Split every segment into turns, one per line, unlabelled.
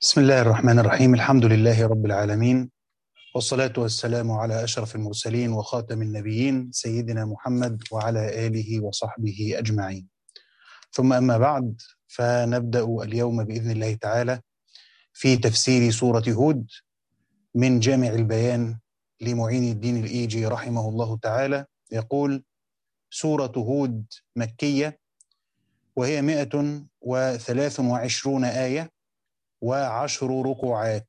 بسم الله الرحمن الرحيم الحمد لله رب العالمين والصلاة والسلام على أشرف المرسلين وخاتم النبيين سيدنا محمد وعلى آله وصحبه أجمعين ثم أما بعد فنبدأ اليوم بإذن الله تعالى في تفسير سورة هود من جامع البيان لمعين الدين الإيجي رحمه الله تعالى يقول سورة هود مكية وهي مئة وثلاث وعشرون آية وعشر ركوعات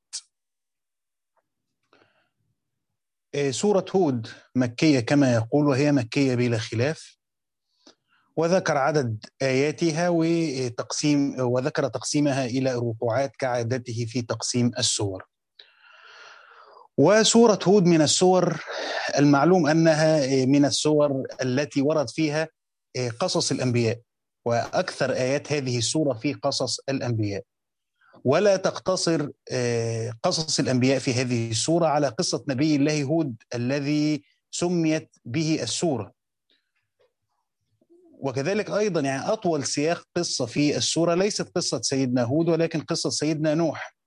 سورة هود مكية كما يقول وهي مكية بلا خلاف وذكر عدد آياتها وتقسيم وذكر تقسيمها إلى ركوعات كعادته في تقسيم السور وسورة هود من السور المعلوم أنها من السور التي ورد فيها قصص الأنبياء وأكثر آيات هذه السورة في قصص الأنبياء ولا تقتصر قصص الانبياء في هذه السوره على قصه نبي الله هود الذي سميت به السوره. وكذلك ايضا يعني اطول سياق قصه في السوره ليست قصه سيدنا هود ولكن قصه سيدنا نوح.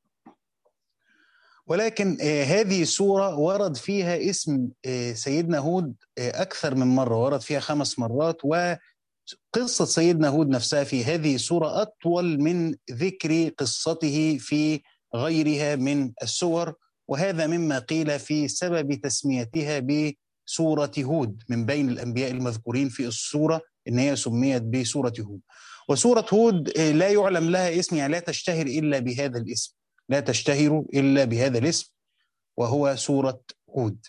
ولكن هذه السوره ورد فيها اسم سيدنا هود اكثر من مره ورد فيها خمس مرات و قصة سيدنا هود نفسها في هذه السورة أطول من ذكر قصته في غيرها من السور وهذا مما قيل في سبب تسميتها بسورة هود من بين الأنبياء المذكورين في السورة إن هي سميت بسورة هود وسورة هود لا يعلم لها اسم يعني لا تشتهر إلا بهذا الاسم لا تشتهر إلا بهذا الاسم وهو سورة هود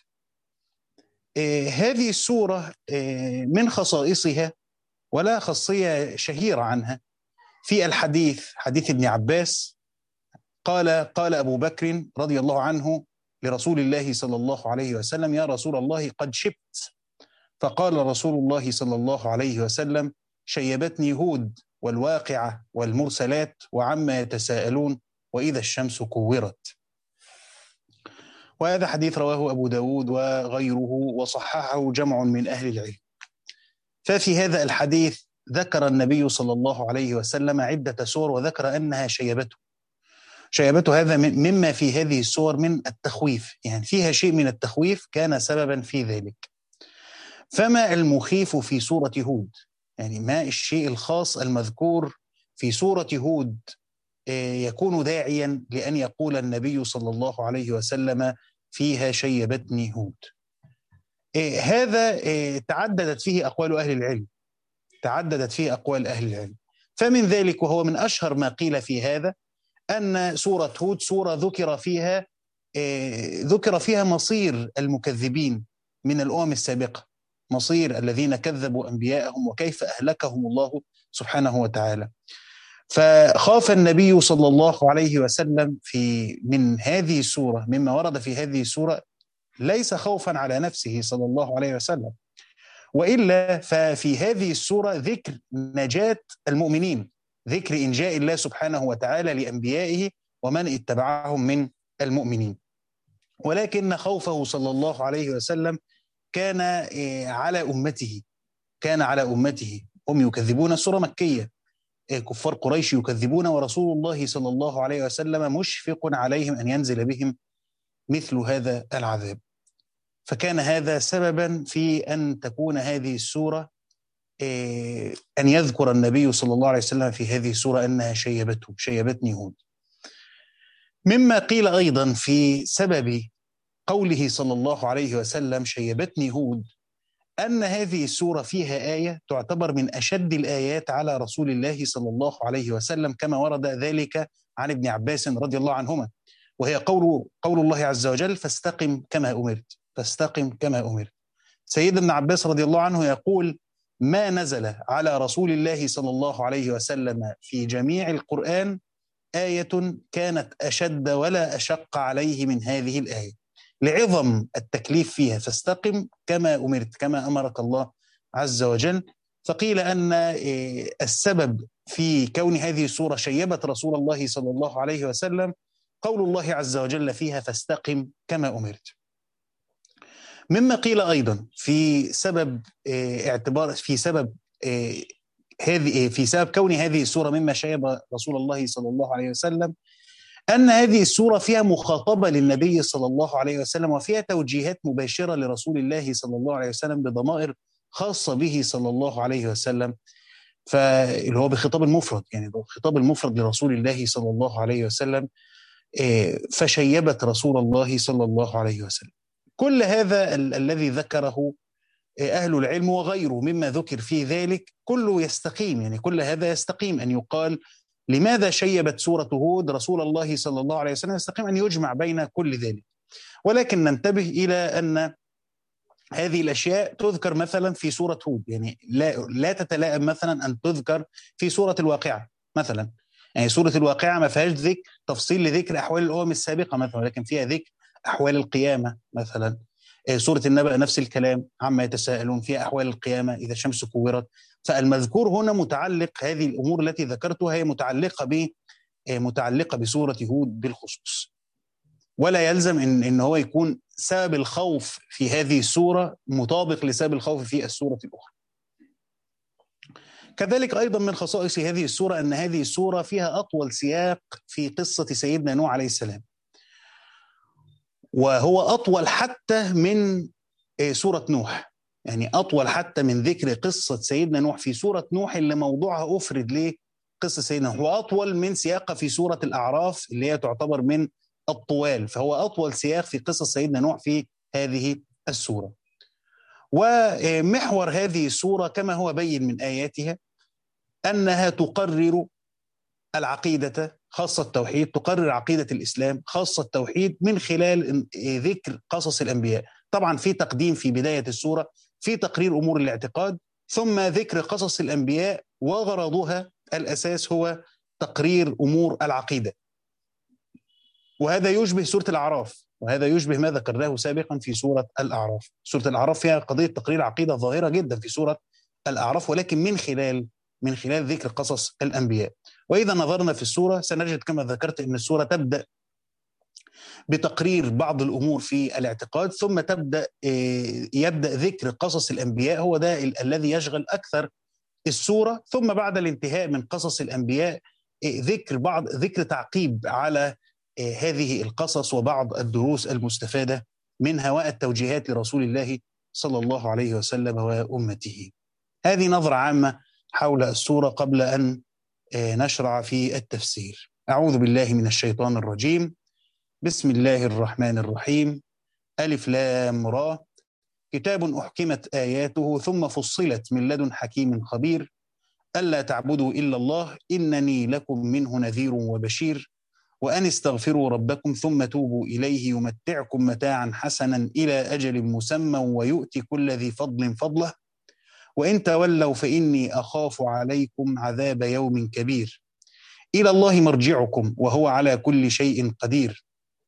هذه السورة من خصائصها ولا خاصية شهيرة عنها في الحديث حديث ابن عباس قال قال أبو بكر رضي الله عنه لرسول الله صلى الله عليه وسلم يا رسول الله قد شبت فقال رسول الله صلى الله عليه وسلم شيبتني هود والواقعة والمرسلات وعما يتساءلون وإذا الشمس كورت وهذا حديث رواه أبو داود وغيره وصححه جمع من أهل العلم ففي هذا الحديث ذكر النبي صلى الله عليه وسلم عدة سور وذكر أنها شيبته شيبته هذا مما في هذه السور من التخويف يعني فيها شيء من التخويف كان سببا في ذلك فما المخيف في سورة هود يعني ما الشيء الخاص المذكور في سورة هود يكون داعيا لأن يقول النبي صلى الله عليه وسلم فيها شيبتني هود هذا تعددت فيه أقوال أهل العلم تعددت فيه أقوال أهل العلم فمن ذلك وهو من أشهر ما قيل في هذا أن سورة هود سورة ذكر فيها ذكر فيها مصير المكذبين من الأمم السابقة مصير الذين كذبوا أنبياءهم وكيف أهلكهم الله سبحانه وتعالى فخاف النبي صلى الله عليه وسلم في من هذه السورة مما ورد في هذه السورة ليس خوفا على نفسه صلى الله عليه وسلم والا ففي هذه السوره ذكر نجاه المؤمنين ذكر انجاء الله سبحانه وتعالى لانبيائه ومن اتبعهم من المؤمنين ولكن خوفه صلى الله عليه وسلم كان على امته كان على امته هم يكذبون السوره مكيه كفار قريش يكذبون ورسول الله صلى الله عليه وسلم مشفق عليهم ان ينزل بهم مثل هذا العذاب فكان هذا سببا في ان تكون هذه السوره ان يذكر النبي صلى الله عليه وسلم في هذه السوره انها شيبته شيبتني هود مما قيل ايضا في سبب قوله صلى الله عليه وسلم شيبتني هود ان هذه السوره فيها ايه تعتبر من اشد الايات على رسول الله صلى الله عليه وسلم كما ورد ذلك عن ابن عباس رضي الله عنهما وهي قول قول الله عز وجل فاستقم كما امرت فاستقم كما امرت سيدنا ابن عباس رضي الله عنه يقول ما نزل على رسول الله صلى الله عليه وسلم في جميع القران ايه كانت اشد ولا اشق عليه من هذه الايه لعظم التكليف فيها فاستقم كما امرت كما امرك الله عز وجل فقيل ان السبب في كون هذه السوره شيبت رسول الله صلى الله عليه وسلم قول الله عز وجل فيها فاستقم كما امرت. مما قيل ايضا في سبب اعتبار في سبب هذه في سبب كون هذه السوره مما شيب رسول الله صلى الله عليه وسلم أن هذه السورة فيها مخاطبة للنبي صلى الله عليه وسلم وفيها توجيهات مباشرة لرسول الله صلى الله عليه وسلم بضمائر خاصة به صلى الله عليه وسلم فاللي هو بخطاب المفرد يعني خطاب المفرد لرسول الله صلى الله عليه وسلم فشيبت رسول الله صلى الله عليه وسلم كل هذا ال- الذي ذكره أهل العلم وغيره مما ذكر في ذلك كله يستقيم يعني كل هذا يستقيم أن يقال لماذا شيبت سورة هود رسول الله صلى الله عليه وسلم يستقيم أن يجمع بين كل ذلك ولكن ننتبه إلى أن هذه الأشياء تذكر مثلا في سورة هود يعني لا, لا تتلائم مثلا أن تذكر في سورة الواقعة مثلا يعني سورة الواقعة ما فيهاش ذكر تفصيل لذكر أحوال الأمم السابقة مثلا ولكن فيها ذكر أحوال القيامة مثلا سورة النبأ نفس الكلام عما يتساءلون فيها أحوال القيامة إذا الشمس كورت فالمذكور هنا متعلق هذه الأمور التي ذكرتها هي متعلقة ب متعلقة بسورة هود بالخصوص ولا يلزم إن, إن هو يكون سبب الخوف في هذه السورة مطابق لسبب الخوف في السورة الأخرى كذلك أيضا من خصائص هذه السورة أن هذه السورة فيها أطول سياق في قصة سيدنا نوح عليه السلام وهو أطول حتى من سورة نوح يعني أطول حتى من ذكر قصة سيدنا نوح في سورة نوح اللي موضوعها أفرد لقصة سيدنا نوح وأطول من سياقها في سورة الأعراف اللي هي تعتبر من الطوال فهو أطول سياق في قصص سيدنا نوح في هذه السورة ومحور هذه السورة كما هو بين من آياتها أنها تقرر العقيدة خاصة التوحيد تقرر عقيدة الإسلام خاصة التوحيد من خلال ذكر قصص الأنبياء طبعا في تقديم في بداية السورة في تقرير أمور الاعتقاد ثم ذكر قصص الأنبياء وغرضها الأساس هو تقرير أمور العقيدة وهذا يشبه سورة الأعراف وهذا يشبه ما ذكرناه سابقا في سورة الأعراف سورة الأعراف فيها قضية تقرير عقيدة ظاهرة جدا في سورة الأعراف ولكن من خلال من خلال ذكر قصص الأنبياء وإذا نظرنا في السورة سنجد كما ذكرت أن السورة تبدأ بتقرير بعض الأمور في الاعتقاد ثم تبدأ يبدأ ذكر قصص الأنبياء هو ده الذي يشغل أكثر السورة ثم بعد الانتهاء من قصص الأنبياء ذكر بعض ذكر تعقيب على هذه القصص وبعض الدروس المستفادة منها والتوجيهات لرسول الله صلى الله عليه وسلم وأمته هذه نظرة عامة حول السورة قبل أن نشرع في التفسير أعوذ بالله من الشيطان الرجيم بسم الله الرحمن الرحيم ألف لام را كتاب أحكمت آياته ثم فصلت من لدن حكيم خبير ألا تعبدوا إلا الله إنني لكم منه نذير وبشير وأن استغفروا ربكم ثم توبوا إليه يمتعكم متاعا حسنا إلى أجل مسمى ويؤتي كل ذي فضل فضله وإن تولوا فإني أخاف عليكم عذاب يوم كبير إلى الله مرجعكم وهو على كل شيء قدير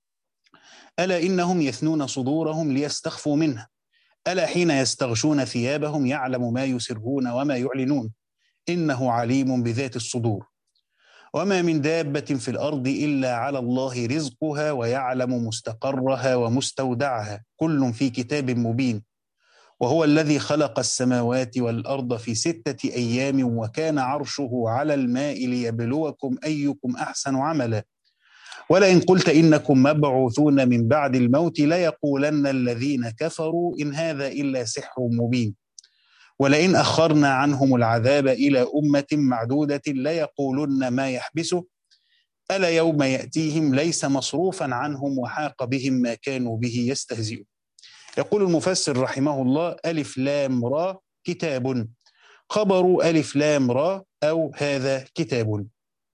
ألا إنهم يثنون صدورهم ليستخفوا منه ألا حين يستغشون ثيابهم يعلم ما يسرون وما يعلنون إنه عليم بذات الصدور وما من دابة في الأرض إلا على الله رزقها ويعلم مستقرها ومستودعها كل في كتاب مبين وهو الذي خلق السماوات والأرض في ستة أيام وكان عرشه على الماء ليبلوكم أيكم أحسن عملا ولئن قلت إنكم مبعوثون من بعد الموت ليقولن الذين كفروا إن هذا إلا سحر مبين ولئن أخرنا عنهم العذاب إلى أمة معدودة ليقولن ما يحبسه ألا يوم يأتيهم ليس مصروفا عنهم وحاق بهم ما كانوا به يستهزئون يقول المفسر رحمه الله ألف لام را كتاب خبر ألف لام را أو هذا كتاب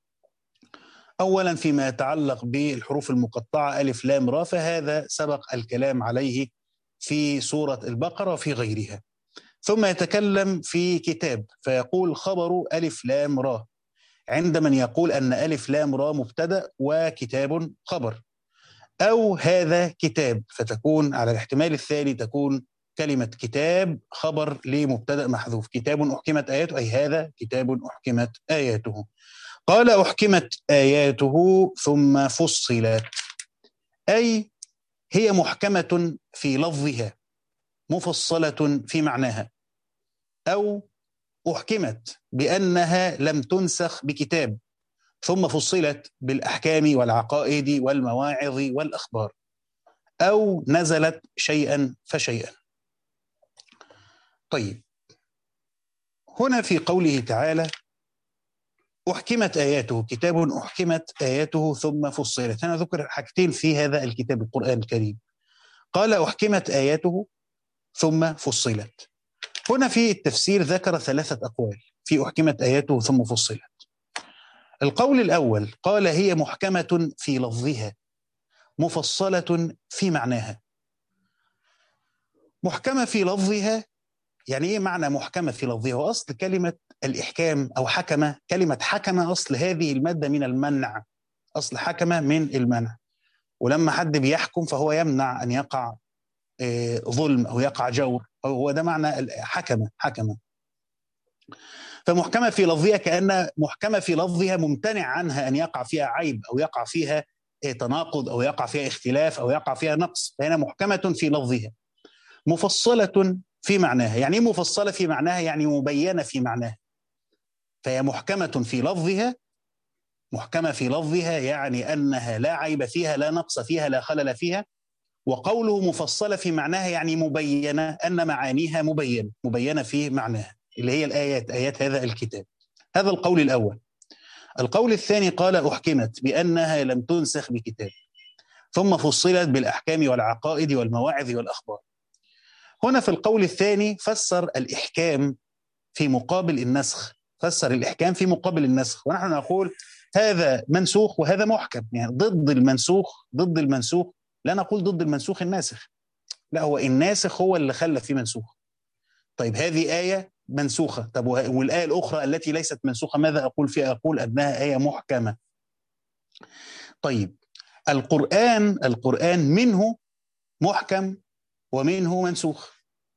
أولا فيما يتعلق بالحروف المقطعة ألف لام را فهذا سبق الكلام عليه في سورة البقرة وفي غيرها ثم يتكلم في كتاب فيقول خبر ألف لام را عند من يقول أن ألف لام را مبتدأ وكتاب خبر أو هذا كتاب فتكون على الاحتمال الثاني تكون كلمة كتاب خبر لمبتدأ محذوف كتاب أحكمت آياته أي هذا كتاب أحكمت آياته قال أحكمت آياته ثم فصلت أي هي محكمة في لفظها مفصلة في معناها أو أحكمت بأنها لم تنسخ بكتاب ثم فصلت بالأحكام والعقائد والمواعظ والأخبار أو نزلت شيئا فشيئا طيب هنا في قوله تعالى أحكمت آياته كتاب أحكمت آياته ثم فصلت أنا ذكر حاجتين في هذا الكتاب القرآن الكريم قال أحكمت آياته ثم فصلت هنا في التفسير ذكر ثلاثة أقوال في أحكمت آياته ثم فصلت القول الأول قال هي محكمة في لفظها مفصلة في معناها محكمة في لفظها يعني ايه معنى محكمة في لفظها واصل كلمة الإحكام أو حكمة كلمة حكمة أصل هذه المادة من المنع أصل حكمة من المنع ولما حد بيحكم فهو يمنع أن يقع ظلم أو يقع جور هو ده معنى حكمة حكمة فمحكمة في لفظها كأن محكمة في لفظها ممتنع عنها أن يقع فيها عيب أو يقع فيها تناقض أو يقع فيها اختلاف أو يقع فيها نقص فهنا محكمة في لفظها مفصلة في معناها يعني ايه مفصلة في معناها يعني مبينة في معناها فهي محكمة في لفظها محكمة في لفظها يعني أنها لا عيب فيها لا نقص فيها لا خلل فيها وقوله مفصلة في معناها يعني مبينة أن معانيها مبينة مبينة في معناها اللي هي الآيات آيات هذا الكتاب هذا القول الأول القول الثاني قال أحكمت بأنها لم تنسخ بكتاب ثم فصلت بالأحكام والعقائد والمواعظ والأخبار هنا في القول الثاني فسر الإحكام في مقابل النسخ فسر الإحكام في مقابل النسخ ونحن نقول هذا منسوخ وهذا محكم يعني ضد المنسوخ ضد المنسوخ لا نقول ضد المنسوخ الناسخ لا هو الناسخ هو اللي خلى فيه منسوخ طيب هذه آية منسوخة طب والآية الأخرى التي ليست منسوخة ماذا أقول فيها أقول أنها آية محكمة طيب القرآن القرآن منه محكم ومنه منسوخ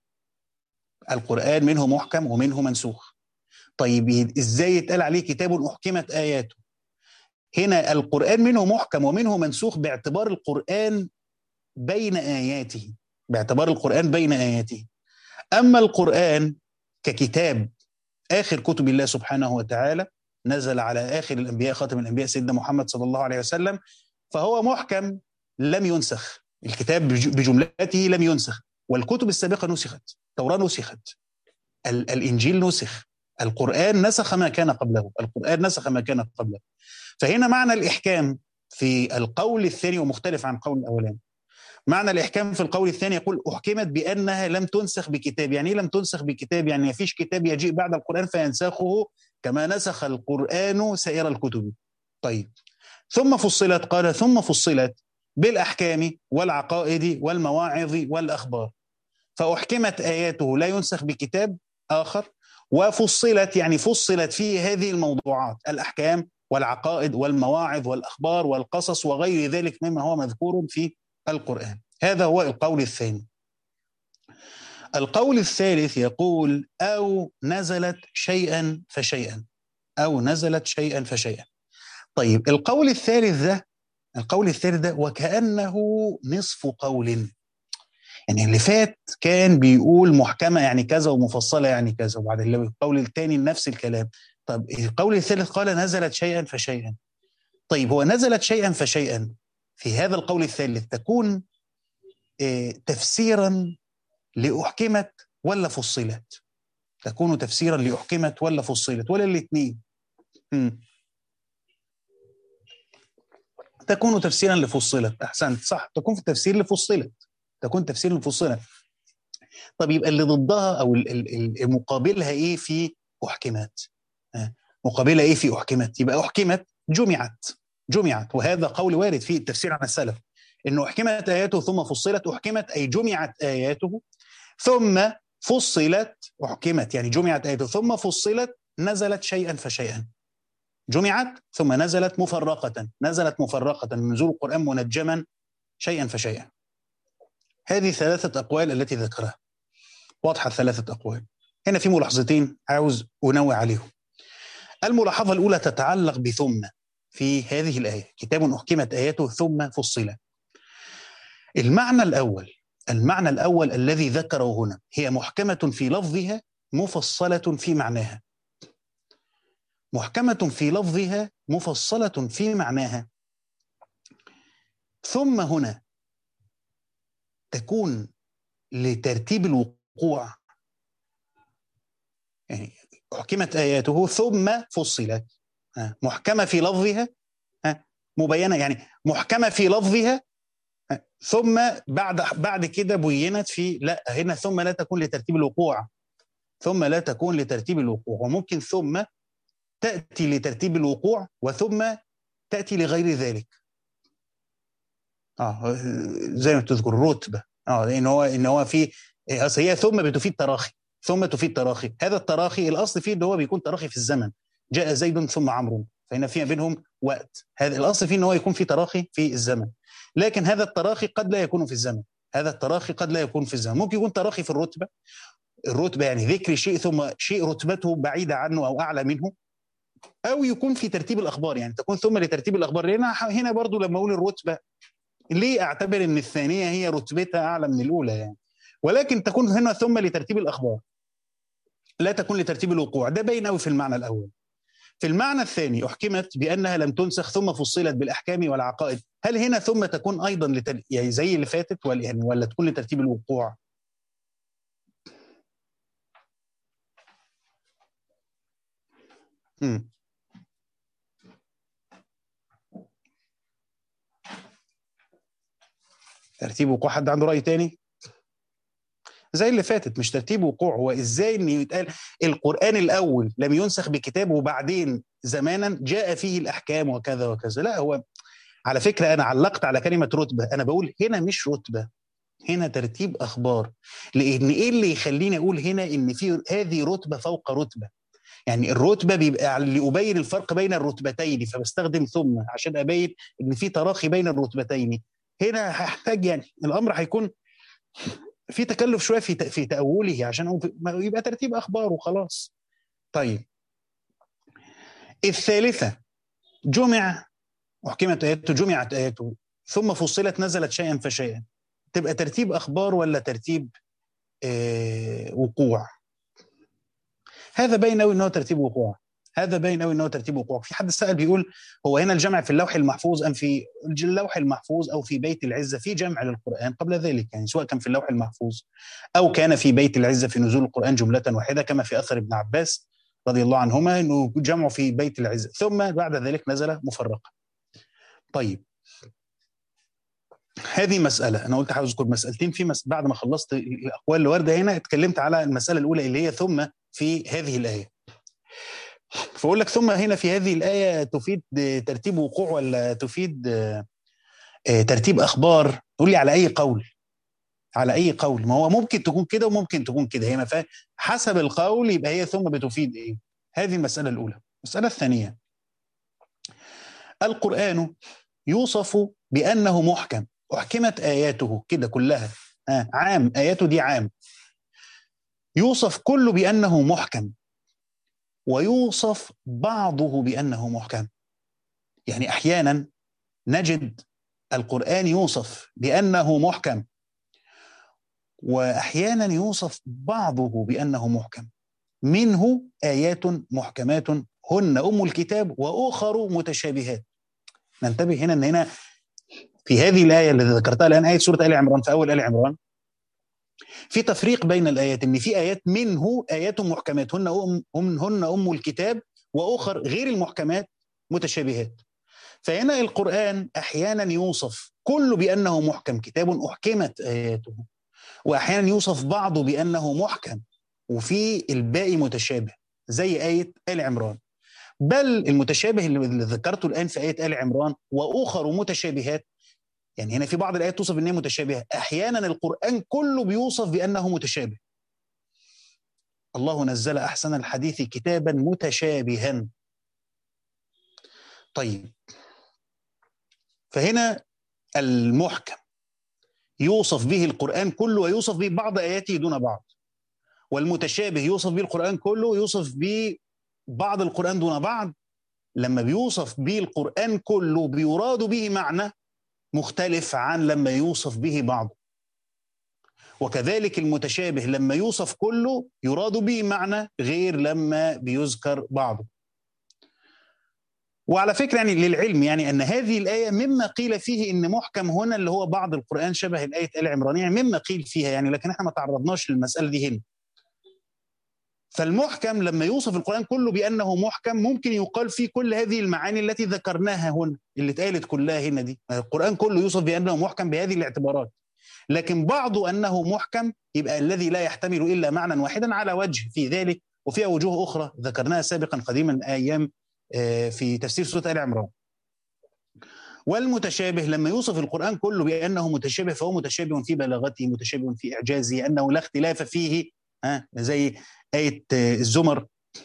القرآن منه محكم ومنه منسوخ طيب ازاي يتقال عليه كتاب احكمت اياته هنا القران منه محكم ومنه منسوخ باعتبار القران بين اياته باعتبار القران بين اياته اما القران ككتاب اخر كتب الله سبحانه وتعالى نزل على اخر الانبياء خاتم الانبياء سيدنا محمد صلى الله عليه وسلم فهو محكم لم ينسخ الكتاب بجملته لم ينسخ والكتب السابقه نسخت التوراه نسخت الانجيل نسخ القرآن نسخ ما كان قبله القرآن نسخ ما كان قبله فهنا معنى الإحكام في القول الثاني ومختلف عن القول الأولاني معنى الإحكام في القول الثاني يقول أحكمت بأنها لم تنسخ بكتاب يعني لم تنسخ بكتاب يعني ما فيش كتاب يجيء بعد القرآن فينسخه كما نسخ القرآن سائر الكتب طيب ثم فصلت قال ثم فصلت بالأحكام والعقائد والمواعظ والأخبار فأحكمت آياته لا ينسخ بكتاب آخر وفصلت يعني فصلت فيه هذه الموضوعات الأحكام والعقائد والمواعظ والأخبار والقصص وغير ذلك مما هو مذكور في القرآن هذا هو القول الثاني القول الثالث يقول أو نزلت شيئا فشيئا أو نزلت شيئا فشيئا طيب القول الثالث ده القول الثالث ده وكأنه نصف قول يعني اللي فات كان بيقول محكمة يعني كذا ومفصلة يعني كذا وبعد القول الثاني نفس الكلام طب القول الثالث قال نزلت شيئا فشيئا طيب هو نزلت شيئا فشيئا في هذا القول الثالث تكون تفسيرا لأحكمت ولا فصلت تكون تفسيرا لأحكمت ولا فصلت ولا الاثنين تكون تفسيرا لفصلت أحسنت صح تكون في التفسير لفصلت تكون تفسير مفصلة طب يبقى اللي ضدها او مقابلها ايه في احكمت مقابلها ايه في احكمت يبقى احكمت جمعت جمعت وهذا قول وارد في التفسير عن السلف انه احكمت اياته ثم فصلت احكمت اي جمعت اياته ثم فصلت احكمت يعني جمعت اياته ثم فصلت نزلت شيئا فشيئا جمعت ثم نزلت مفرقة نزلت مفرقة نزول القرآن منجما شيئا فشيئا هذه ثلاثة أقوال التي ذكرها واضحة ثلاثة أقوال هنا في ملاحظتين عاوز أنوع عليهم الملاحظة الأولى تتعلق بثم في هذه الآية كتاب أحكمت آياته ثم فصل المعنى الأول المعنى الأول الذي ذكره هنا هي محكمة في لفظها مفصلة في معناها محكمة في لفظها مفصلة في معناها ثم هنا تكون لترتيب الوقوع يعني أحكمت آياته ثم فصلت محكمة في لفظها مبينة يعني محكمة في لفظها ثم بعد بعد كده بينت في لا هنا ثم لا تكون لترتيب الوقوع ثم لا تكون لترتيب الوقوع وممكن ثم تأتي لترتيب الوقوع وثم تأتي لغير ذلك اه زي ما تذكر رتبة اه ان هو ان هو في اصل هي ثم بتفيد تراخي ثم تفيد تراخي هذا التراخي الاصل فيه ان هو بيكون تراخي في الزمن جاء زيد ثم عمرو فهنا في بينهم وقت هذا الاصل فيه ان هو يكون في تراخي في الزمن لكن هذا التراخي قد لا يكون في الزمن هذا التراخي قد لا يكون في الزمن ممكن يكون تراخي في الرتبه الرتبه يعني ذكر شيء ثم شيء رتبته بعيده عنه او اعلى منه او يكون في ترتيب الاخبار يعني تكون ثم لترتيب الاخبار لان هنا برضو لما اقول الرتبه ليه اعتبر ان الثانيه هي رتبتها اعلى من الاولى يعني ولكن تكون هنا ثم لترتيب الاخبار لا تكون لترتيب الوقوع ده باين قوي في المعنى الاول في المعنى الثاني احكمت بانها لم تنسخ ثم فصلت بالاحكام والعقائد هل هنا ثم تكون ايضا لتر... يعني زي اللي فاتت ولا يعني ولا تكون لترتيب الوقوع امم ترتيب وقوع حد عنده راي تاني زي اللي فاتت مش ترتيب وقوع هو ازاي ان يتقال القران الاول لم ينسخ بكتاب وبعدين زمانا جاء فيه الاحكام وكذا وكذا لا هو على فكره انا علقت على كلمه رتبه انا بقول هنا مش رتبه هنا ترتيب اخبار لان ايه اللي يخليني اقول هنا ان في هذه رتبه فوق رتبه يعني الرتبه بيبقى لابين الفرق بين الرتبتين فبستخدم ثم عشان ابين ان في تراخي بين الرتبتين هنا هحتاج يعني الامر هيكون في تكلف شويه في في تاوله عشان يبقى ترتيب اخبار وخلاص طيب الثالثه جمع احكمت اياته جمعت اياته ثم فصلت نزلت شيئا فشيئا تبقى ترتيب اخبار ولا ترتيب آه وقوع هذا باين قوي ان هو ترتيب وقوع هذا باين قوي ان هو ترتيب وقوع في حد سال بيقول هو هنا الجمع في اللوح المحفوظ ام في اللوح المحفوظ او في بيت العزه في جمع للقران قبل ذلك يعني سواء كان في اللوح المحفوظ او كان في بيت العزه في نزول القران جمله واحده كما في اثر ابن عباس رضي الله عنهما انه جمعوا في بيت العزه ثم بعد ذلك نزل مفرقا طيب هذه مسألة أنا قلت هذكر مسألتين في مس... بعد ما خلصت الأقوال اللي واردة هنا اتكلمت على المسألة الأولى اللي هي ثم في هذه الآية فأقول لك ثم هنا في هذه الآية تفيد ترتيب وقوع ولا تفيد ترتيب أخبار تقول لي على أي قول على أي قول ما هو ممكن تكون كده وممكن تكون كده هي ما حسب القول يبقى هي ثم بتفيد إيه هذه المسألة الأولى المسألة الثانية القرآن يوصف بأنه محكم أحكمت آياته كده كلها آه عام آياته دي عام يوصف كله بأنه محكم ويوصف بعضه بأنه محكم يعني أحيانا نجد القرآن يوصف بأنه محكم وأحيانا يوصف بعضه بأنه محكم منه آيات محكمات هن أم الكتاب وأخر متشابهات ننتبه هنا أن هنا في هذه الآية التي ذكرتها الآن آية سورة آل عمران في أول آل عمران في تفريق بين الآيات إن في آيات منه آيات محكمات هن أم هن أم الكتاب وأخر غير المحكمات متشابهات فهنا القرآن أحيانا يوصف كله بأنه محكم كتاب أحكمت آياته وأحيانا يوصف بعضه بأنه محكم وفي الباقي متشابه زي آية آل عمران بل المتشابه اللي ذكرته الآن في آية آل عمران وأخر متشابهات يعني هنا في بعض الآيات توصف أنها متشابهة أحيانا القرآن كله بيوصف بأنه متشابه الله نزل أحسن الحديث كتابا متشابها طيب فهنا المحكم يوصف به القرآن كله ويوصف به بعض آياته دون بعض والمتشابه يوصف به القرآن كله ويوصف به بعض القرآن دون بعض لما بيوصف به القرآن كله بيراد به معنى مختلف عن لما يوصف به بعضه وكذلك المتشابه لما يوصف كله يراد به معنى غير لما بيذكر بعضه وعلى فكره يعني للعلم يعني ان هذه الايه مما قيل فيه ان محكم هنا اللي هو بعض القران شبه الايه ال عمران يعني مما قيل فيها يعني لكن احنا ما تعرضناش للمساله دي هنا فالمحكم لما يوصف القرآن كله بأنه محكم ممكن يقال فيه كل هذه المعاني التي ذكرناها هنا اللي اتقالت كلها هنا دي القرآن كله يوصف بأنه محكم بهذه الاعتبارات لكن بعض أنه محكم يبقى الذي لا يحتمل إلا معنى واحدا على وجه في ذلك وفيها وجوه أخرى ذكرناها سابقا قديما أيام في تفسير سورة آل عمران والمتشابه لما يوصف القرآن كله بأنه متشابه فهو متشابه في بلاغته متشابه في إعجازه أنه لا اختلاف فيه ها زي آية الزمر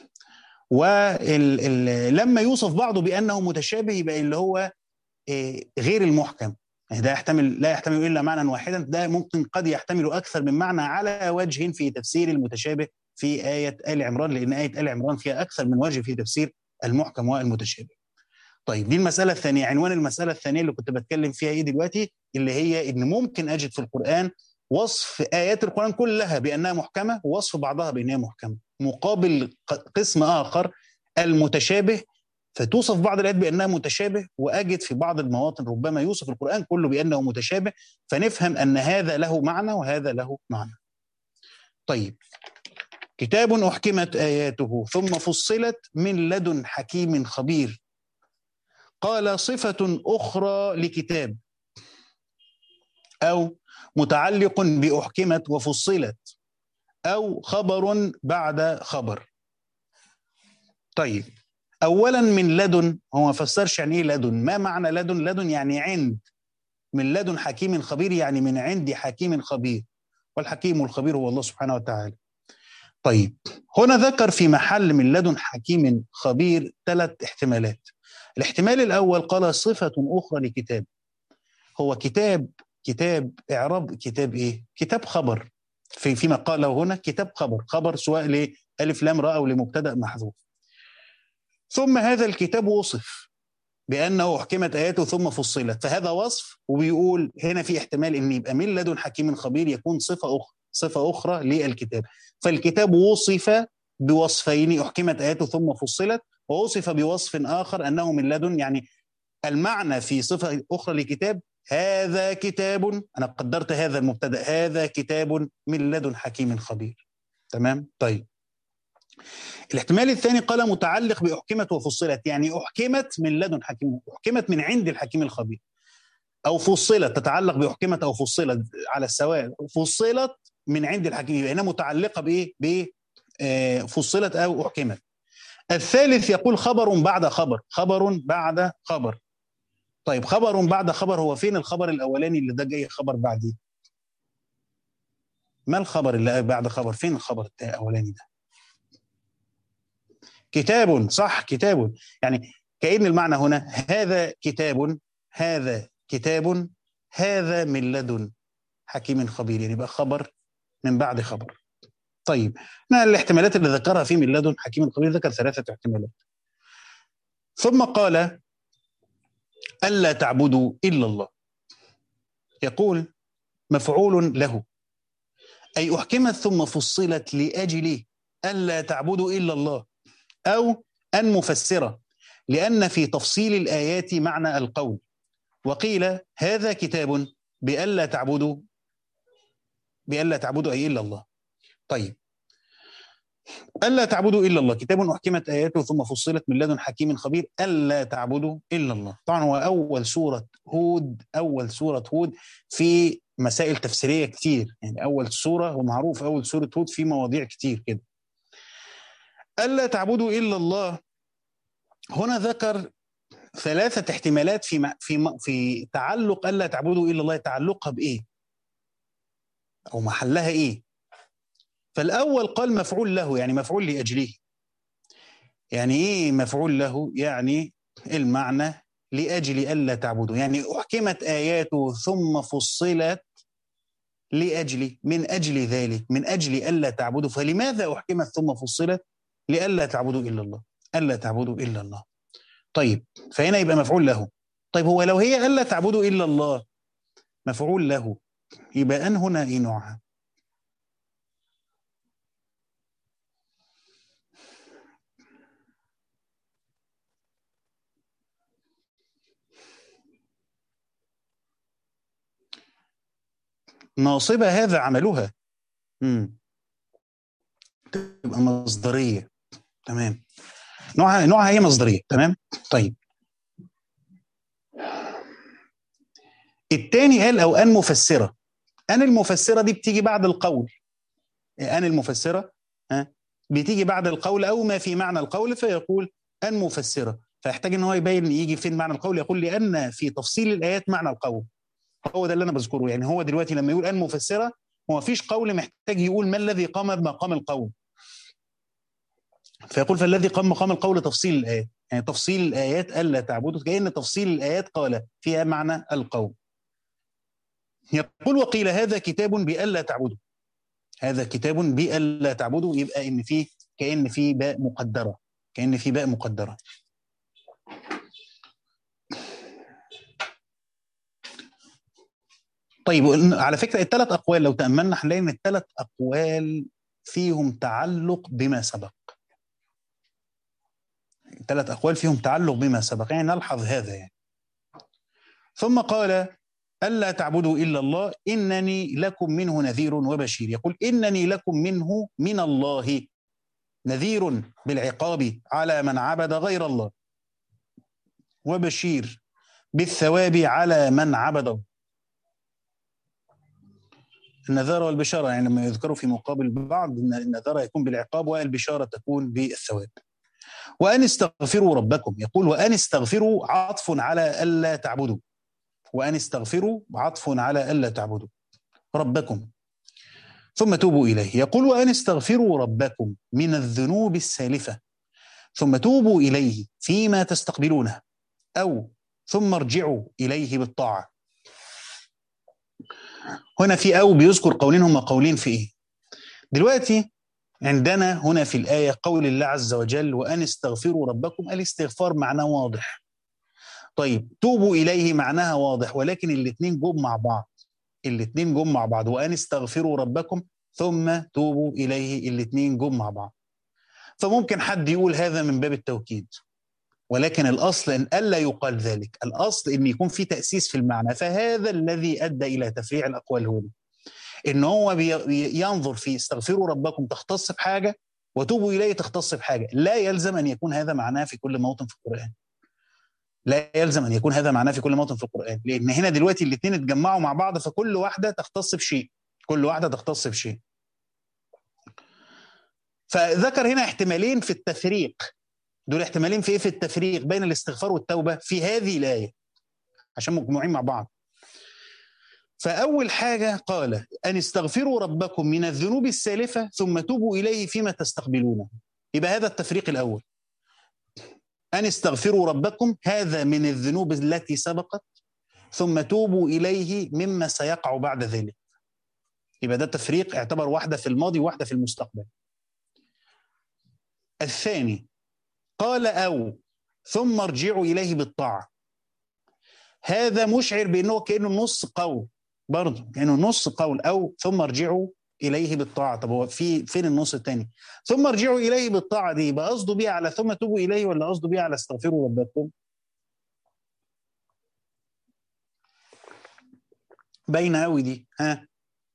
ولما يوصف بعضه بأنه متشابه يبقى اللي هو غير المحكم ده يحتمل لا يحتمل إلا معنى واحدا ده ممكن قد يحتمل أكثر من معنى على وجه في تفسير المتشابه في آية آل عمران لأن آية آل عمران فيها أكثر من وجه في تفسير المحكم والمتشابه طيب دي المسألة الثانية عنوان المسألة الثانية اللي كنت بتكلم فيها إيه دلوقتي اللي هي إن ممكن أجد في القرآن وصف آيات القرآن كلها بأنها محكمة ووصف بعضها بأنها محكمة مقابل قسم آخر المتشابه فتوصف بعض الآيات بأنها متشابه وأجد في بعض المواطن ربما يوصف القرآن كله بأنه متشابه فنفهم أن هذا له معنى وهذا له معنى طيب كتاب أحكمت آياته ثم فصلت من لدن حكيم خبير قال صفة أخرى لكتاب أو متعلق بأحكمت وفصلت أو خبر بعد خبر طيب أولا من لدن هو ما فسرش يعني إيه لدن ما معنى لدن لدن يعني عند من لدن حكيم خبير يعني من عند حكيم خبير والحكيم الخبير هو الله سبحانه وتعالى طيب هنا ذكر في محل من لدن حكيم خبير ثلاث احتمالات الاحتمال الأول قال صفة أخرى لكتاب هو كتاب كتاب إعراب كتاب إيه؟ كتاب خبر في فيما قاله هنا كتاب خبر خبر سواء لألف لام راء أو لمبتدأ محذوف ثم هذا الكتاب وصف بأنه أحكمت آياته ثم فصلت فهذا وصف وبيقول هنا في احتمال أن يبقى من لدن حكيم خبير يكون صفة أخرى صفة أخرى للكتاب فالكتاب وصف بوصفين أحكمت آياته ثم فصلت ووصف بوصف آخر أنه من لدن يعني المعنى في صفة أخرى لكتاب هذا كتاب أنا قدرت هذا المبتدأ هذا كتاب من لدن حكيم خبير تمام طيب الاحتمال الثاني قال متعلق بأحكمت وفصلت يعني أحكمت من لدن حكيم أحكمت من عند الحكيم الخبير أو فصلت تتعلق بأحكمت أو فصلت على السواء فصلت من عند الحكيم يبقى هنا متعلقة بإيه؟ بفصلت أو أحكمت الثالث يقول خبر بعد خبر خبر بعد خبر طيب خبر بعد خبر هو فين الخبر الاولاني اللي ده جاي خبر بعديه ما الخبر اللي بعد خبر فين الخبر الاولاني ده كتاب صح كتاب يعني كأن المعنى هنا هذا كتاب هذا كتاب هذا من لدن حكيم خبير يعني يبقى خبر من بعد خبر طيب ما الاحتمالات اللي ذكرها في من لدن حكيم خبير ذكر ثلاثة احتمالات ثم قال ألا تعبدوا إلا الله يقول مفعول له أي أحكمت ثم فصلت لأجل ألا تعبدوا إلا الله أو أن مفسرة لأن في تفصيل الآيات معنى القول وقيل هذا كتاب بألا تعبدوا بألا تعبدوا أي إلا الله طيب ألا تعبدوا إلا الله كتاب أحكمت آياته ثم فصلت من لدن حكيم خبير ألا تعبدوا إلا الله طبعا هو أول سورة هود أول سورة هود في مسائل تفسيرية كتير يعني أول سورة ومعروف أول سورة هود في مواضيع كتير كده ألا تعبدوا إلا الله هنا ذكر ثلاثة احتمالات في في في تعلق ألا تعبدوا إلا الله تعلقها بإيه؟ أو محلها إيه؟ فالأول قال مفعول له يعني مفعول لأجله يعني إيه مفعول له يعني المعنى لأجل ألا تعبدوا يعني أحكمت آياته ثم فصلت لأجل من أجل ذلك من أجل ألا تعبدوا فلماذا أحكمت ثم فصلت لألا تعبدوا إلا الله ألا تعبدوا إلا الله طيب فهنا يبقى مفعول له طيب هو لو هي ألا تعبدوا إلا الله مفعول له يبقى أن هنا إيه نوعها ناصبة هذا عملها امم تبقى مصدرية تمام نوعها نوعها هي مصدرية تمام طيب الثاني قال او ان مفسره ان المفسره دي بتيجي بعد القول ان المفسره ها بتيجي بعد القول او ما في معنى القول فيقول ان مفسره فيحتاج ان هو يبين يجي فين معنى القول يقول لان في تفصيل الايات معنى القول هو ده اللي انا بذكره يعني هو دلوقتي لما يقول ان مفسره هو مفيش قول محتاج يقول ما الذي قام بمقام القول فيقول فالذي قام مقام القول تفصيل الايات يعني تفصيل الايات الا تعبدوا كان تفصيل الايات قال فيها معنى القول يقول وقيل هذا كتاب بألا تعبدوا هذا كتاب بألا تعبدوا يبقى إن فيه كأن فيه باء مقدرة كأن فيه باء مقدرة طيب على فكرة الثلاث أقوال لو تأملنا هنلاقي إن الثلاث أقوال فيهم تعلق بما سبق الثلاث أقوال فيهم تعلق بما سبق يعني نلحظ هذا يعني ثم قال ألا تعبدوا إلا الله إنني لكم منه نذير وبشير يقول إنني لكم منه من الله نذير بالعقاب على من عبد غير الله وبشير بالثواب على من عبد الله النذارة والبشارة يعني لما يذكروا في مقابل بعض النذارة يكون بالعقاب والبشارة تكون بالثواب وأن استغفروا ربكم يقول وأن استغفروا عطف على ألا تعبدوا وأن استغفروا عطف على ألا تعبدوا ربكم ثم توبوا إليه يقول وأن استغفروا ربكم من الذنوب السالفة ثم توبوا إليه فيما تستقبلونه أو ثم ارجعوا إليه بالطاعة هنا في أو بيذكر قولين هم قولين في إيه دلوقتي عندنا هنا في الآية قول الله عز وجل وأن استغفروا ربكم الاستغفار معناه واضح طيب توبوا إليه معناها واضح ولكن الاثنين جم مع بعض الاثنين جم مع بعض وأن استغفروا ربكم ثم توبوا إليه الاثنين جم مع بعض فممكن حد يقول هذا من باب التوكيد ولكن الأصل أن ألا يقال ذلك الأصل أن يكون في تأسيس في المعنى فهذا الذي أدى إلى تفريع الأقوال هنا ان هو ينظر في استغفروا ربكم تختص بحاجه وتوبوا اليه تختص بحاجه لا يلزم ان يكون هذا معناه في كل موطن في القران لا يلزم ان يكون هذا معناه في كل موطن في القران لان هنا دلوقتي الاثنين اتجمعوا مع بعض فكل واحده تختص بشيء كل واحده تختص بشيء فذكر هنا احتمالين في التفريق دول احتمالين في ايه في التفريق بين الاستغفار والتوبه في هذه الايه عشان مجموعين مع بعض فأول حاجة قال أن استغفروا ربكم من الذنوب السالفة ثم توبوا إليه فيما تستقبلونه يبقى هذا التفريق الأول أن استغفروا ربكم هذا من الذنوب التي سبقت ثم توبوا إليه مما سيقع بعد ذلك يبقى ده تفريق اعتبر واحدة في الماضي وواحدة في المستقبل الثاني قال أو ثم ارجعوا إليه بالطاعة هذا مشعر بأنه كأنه نص قول برضه كأنه نص قول أو ثم ارجعوا إليه بالطاعة طب هو في فين النص الثاني ثم ارجعوا إليه بالطاعة دي يبقى قصده بيها على ثم توبوا إليه ولا قصده بيها على استغفروا ربكم باينة قوي دي ها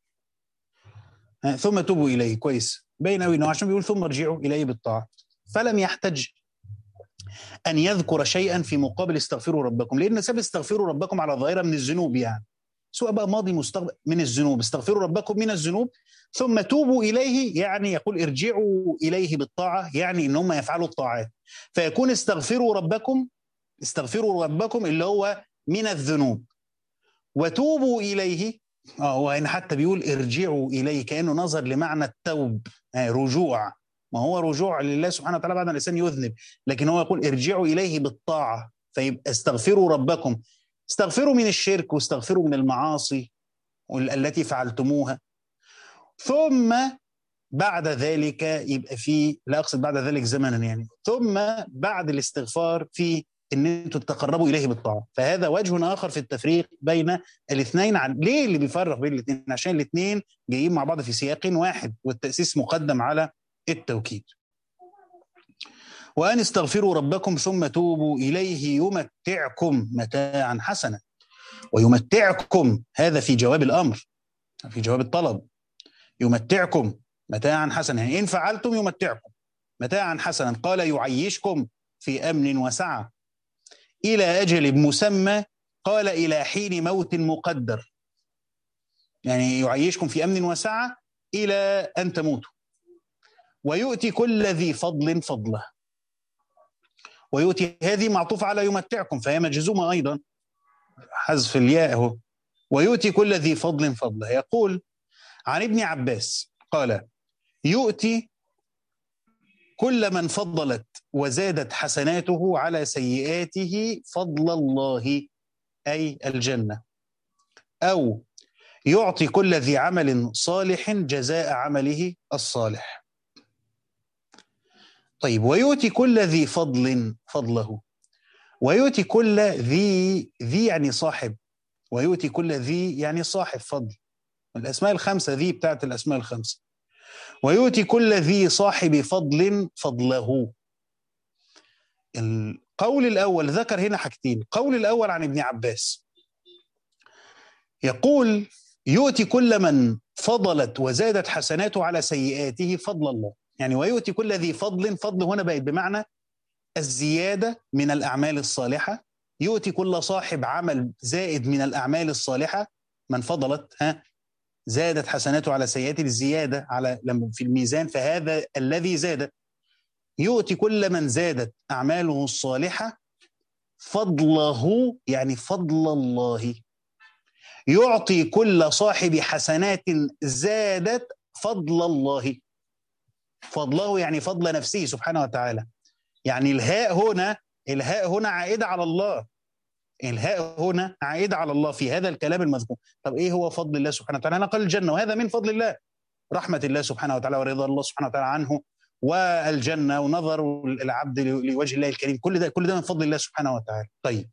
ها ثم توبوا إليه كويس باين قوي إنه عشان بيقول ثم ارجعوا إليه بالطاعة فلم يحتج أن يذكر شيئا في مقابل استغفروا ربكم لأن ساب استغفروا ربكم على ظاهرة من الذنوب يعني سواء بقى ماضي مستقبل من الذنوب استغفروا ربكم من الذنوب ثم توبوا اليه يعني يقول ارجعوا اليه بالطاعه يعني ان هم يفعلوا الطاعات فيكون استغفروا ربكم استغفروا ربكم اللي هو من الذنوب وتوبوا اليه اه هو هنا حتى بيقول ارجعوا اليه كانه نظر لمعنى التوب آه رجوع ما هو رجوع لله سبحانه وتعالى بعد الانسان يذنب لكن هو يقول ارجعوا اليه بالطاعه فيبقى استغفروا ربكم استغفروا من الشرك واستغفروا من المعاصي التي فعلتموها ثم بعد ذلك يبقى في لا اقصد بعد ذلك زمنا يعني ثم بعد الاستغفار في ان انتم تتقربوا اليه بالطاعه فهذا وجه اخر في التفريق بين الاثنين عن ليه اللي بيفرق بين الاثنين عشان الاثنين جايين مع بعض في سياق واحد والتاسيس مقدم على التوكيد وأن استغفروا ربكم ثم توبوا إليه يمتعكم متاعا حسنا ويمتعكم هذا في جواب الأمر في جواب الطلب يمتعكم متاعا حسنا يعني إن فعلتم يمتعكم متاعا حسنا قال يعيشكم في أمن وسعة إلى أجل مسمى قال إلى حين موت مقدر يعني يعيشكم في أمن وسعة إلى أن تموتوا ويؤتي كل ذي فضل فضله ويؤتي هذه معطوف على يمتعكم فهي مجزومة أيضا حذف الياء هو ويؤتي كل ذي فضل فضله يقول عن ابن عباس قال يؤتي كل من فضلت وزادت حسناته على سيئاته فضل الله اي الجنه او يعطي كل ذي عمل صالح جزاء عمله الصالح طيب ويؤتي كل ذي فضل فضله ويؤتي كل ذي ذي يعني صاحب ويؤتي كل ذي يعني صاحب فضل الاسماء الخمسه ذي بتاعت الاسماء الخمسه ويؤتي كل ذي صاحب فضل فضله القول الاول ذكر هنا حاجتين القول الاول عن ابن عباس يقول يؤتي كل من فضلت وزادت حسناته على سيئاته فضل الله يعني ويؤتي كل ذي فضل فضل هنا بقت بمعنى الزياده من الاعمال الصالحه يؤتي كل صاحب عمل زائد من الاعمال الصالحه من فضلت ها زادت حسناته على سيئاته الزياده على لما في الميزان فهذا الذي زاد يؤتي كل من زادت اعماله الصالحه فضله يعني فضل الله يعطي كل صاحب حسنات زادت فضل الله فضله يعني فضل نفسه سبحانه وتعالى يعني الهاء هنا الهاء هنا عائده على الله الهاء هنا عائده على الله في هذا الكلام المذكور طب ايه هو فضل الله سبحانه وتعالى انا قال الجنه وهذا من فضل الله رحمه الله سبحانه وتعالى ورضا الله سبحانه وتعالى عنه والجنه ونظر العبد لوجه الله الكريم كل ده كل ده من فضل الله سبحانه وتعالى طيب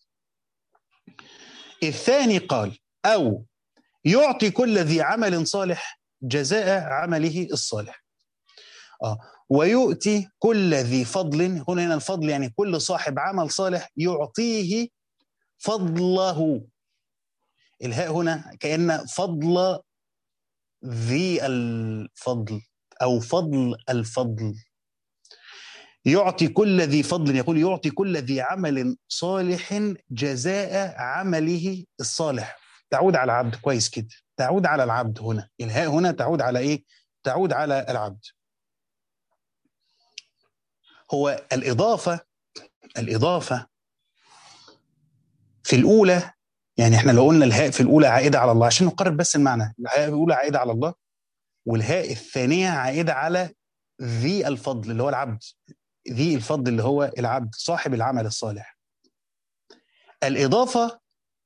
الثاني قال او يعطي كل ذي عمل صالح جزاء عمله الصالح اه ويؤتي كل ذي فضل هنا هنا الفضل يعني كل صاحب عمل صالح يعطيه فضله الهاء هنا كأن فضل ذي الفضل أو فضل الفضل يعطي كل ذي فضل يقول يعطي كل ذي عمل صالح جزاء عمله الصالح تعود على العبد كويس كده تعود على العبد هنا الهاء هنا تعود على ايه تعود على العبد هو الإضافة الإضافة في الأولى يعني احنا لو قلنا الهاء في الأولى عائدة على الله عشان نقرر بس المعنى الهاء الأولى عائدة على الله والهاء الثانية عائدة على ذي الفضل اللي هو العبد ذي الفضل اللي هو العبد صاحب العمل الصالح الإضافة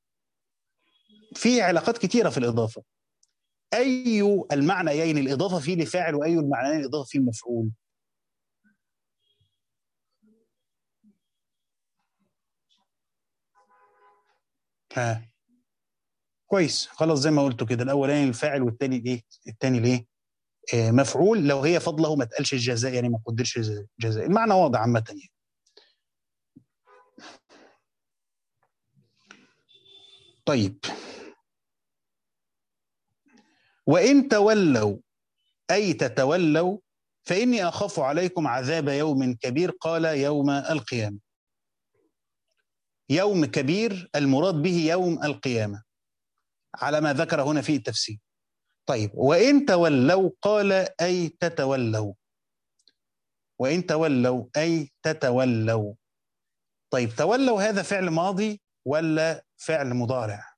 في علاقات كتيرة في الإضافة أي المعنيين الإضافة فيه لفاعل وأي المعنيين الإضافة فيه المفعول ها كويس خلاص زي ما قلت كده الاولاني الفاعل والثاني ايه الثاني الايه آه مفعول لو هي فضله ما تقالش الجزاء يعني ما قدرش الجزاء المعنى واضح عامه يعني طيب وان تولوا اي تتولوا فاني اخاف عليكم عذاب يوم كبير قال يوم القيامه يوم كبير المراد به يوم القيامة على ما ذكر هنا في التفسير طيب وإن تولوا قال أي تتولوا وإن تولوا أي تتولوا طيب تولوا هذا فعل ماضي ولا فعل مضارع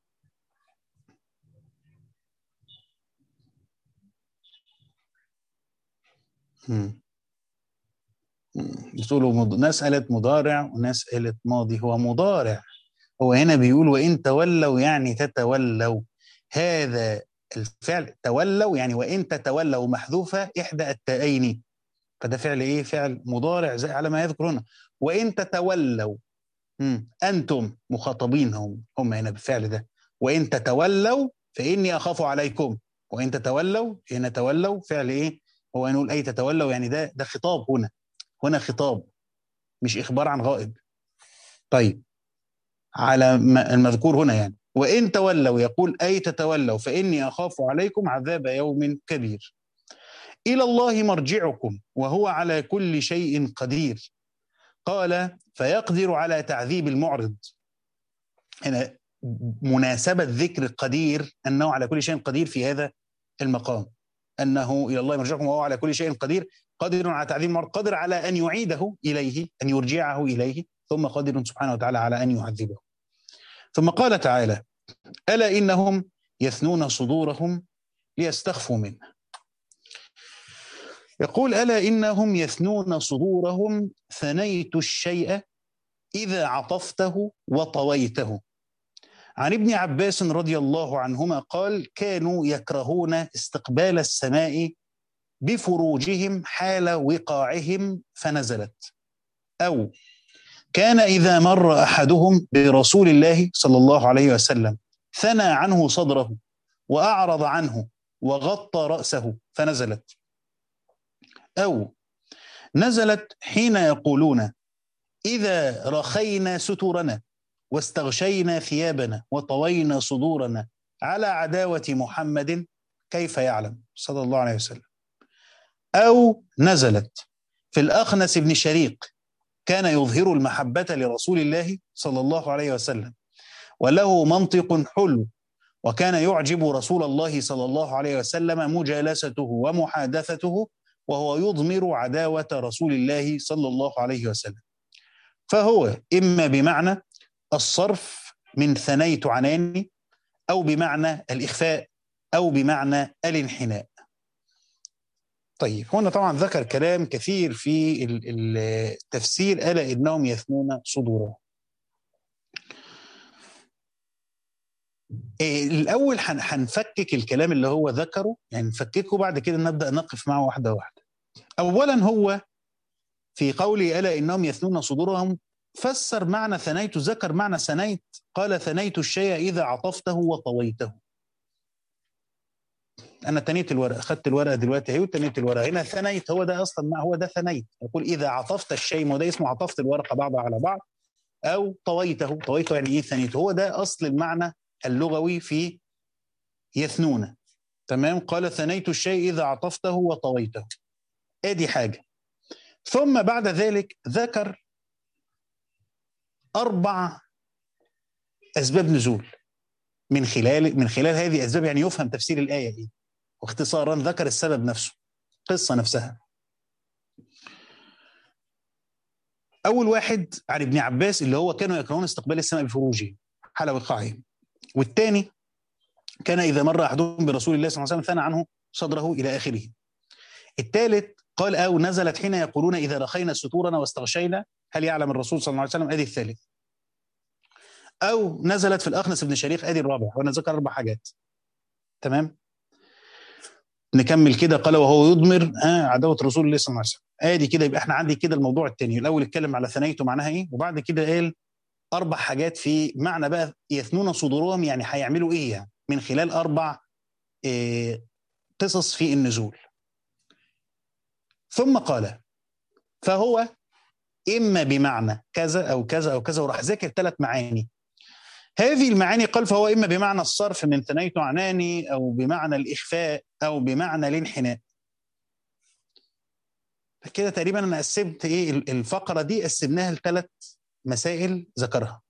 هم. بتقولوا مض... ناس قالت مضارع وناس قالت ماضي هو مضارع هو هنا بيقول وإن تولوا يعني تتولوا هذا الفعل تولوا يعني وإن تتولوا محذوفة إحدى التائين فده فعل إيه؟ فعل مضارع زي على ما يذكر هنا وإن تتولوا مم. أنتم مخاطبين هم هم هنا بالفعل ده وإن تتولوا فإني أخاف عليكم وإن تتولوا هنا تولوا فعل إيه؟ هو نقول أي تتولوا يعني ده ده خطاب هنا هنا خطاب مش إخبار عن غائب طيب على المذكور هنا يعني وإن تولوا يقول أي تتولوا فإني أخاف عليكم عذاب يوم كبير إلى الله مرجعكم وهو على كل شيء قدير قال فيقدر على تعذيب المعرض هنا مناسبة ذكر القدير أنه على كل شيء قدير في هذا المقام أنه إلى الله مرجعكم وهو على كل شيء قدير قادر على تعذيب المرض قادر على أن يعيده إليه أن يرجعه إليه ثم قادر سبحانه وتعالى على أن يعذبه ثم قال تعالى ألا إنهم يثنون صدورهم ليستخفوا منه يقول ألا إنهم يثنون صدورهم ثنيت الشيء إذا عطفته وطويته عن ابن عباس رضي الله عنهما قال كانوا يكرهون استقبال السماء بفروجهم حال وقاعهم فنزلت أو كان إذا مر أحدهم برسول الله صلى الله عليه وسلم ثنى عنه صدره وأعرض عنه وغطى رأسه فنزلت أو نزلت حين يقولون إذا رخينا ستورنا واستغشينا ثيابنا وطوينا صدورنا على عداوة محمد كيف يعلم صلى الله عليه وسلم أو نزلت في الأخنس بن شريق كان يظهر المحبة لرسول الله صلى الله عليه وسلم وله منطق حلو وكان يعجب رسول الله صلى الله عليه وسلم مجالسته ومحادثته وهو يضمر عداوة رسول الله صلى الله عليه وسلم فهو إما بمعنى الصرف من ثنيت عناني أو بمعنى الإخفاء أو بمعنى الانحناء طيب هنا طبعا ذكر كلام كثير في التفسير ألا إنهم يثنون صدورهم الأول هنفكك الكلام اللي هو ذكره يعني نفككه بعد كده نبدأ نقف معه واحدة واحدة أولا هو في قوله ألا إنهم يثنون صدورهم فسر معنى ثنيت ذكر معنى ثنيت قال ثنيت الشيء إذا عطفته وطويته انا تنيت الورقه اخذت الورقه دلوقتي اهي وتنيت الورقه هنا ثنيت هو ده اصلا ما هو ده ثنيت يقول اذا عطفت الشيء ما ده اسمه عطفت الورقه بعضها على بعض او طويته طويته يعني ايه ثنيته هو ده اصل المعنى اللغوي في يثنون تمام قال ثنيت الشيء اذا عطفته وطويته ادي حاجه ثم بعد ذلك ذكر اربع اسباب نزول من خلال من خلال هذه الاسباب يعني يفهم تفسير الايه ايه واختصارا ذكر السبب نفسه قصة نفسها أول واحد عن ابن عباس اللي هو كانوا يكرهون استقبال السماء بفروجهم حال وقاعهم والثاني كان إذا مر أحدهم برسول الله صلى الله عليه وسلم ثنى عنه صدره إلى آخره الثالث قال أو نزلت حين يقولون إذا رخينا ستورنا واستغشينا هل يعلم الرسول صلى الله عليه وسلم أدي الثالث أو نزلت في الأخنس بن شريق أدي الرابع وأنا ذكر أربع حاجات تمام نكمل كده قال وهو يضمر آه عداوه رسول الله صلى الله عليه وسلم ادي كده يبقى احنا عندي كده الموضوع الثاني الاول اتكلم على ثنيته معناها ايه وبعد كده قال اربع حاجات في معنى بقى يثنون صدورهم يعني هيعملوا ايه يعني من خلال اربع إيه قصص في النزول ثم قال فهو اما بمعنى كذا او كذا او كذا وراح ذاكر ثلاث معاني هذه المعاني قال فهو إما بمعنى الصرف من ثنيت عناني أو بمعنى الإخفاء أو بمعنى الانحناء كده تقريبا أنا قسمت إيه الفقرة دي قسمناها لثلاث مسائل ذكرها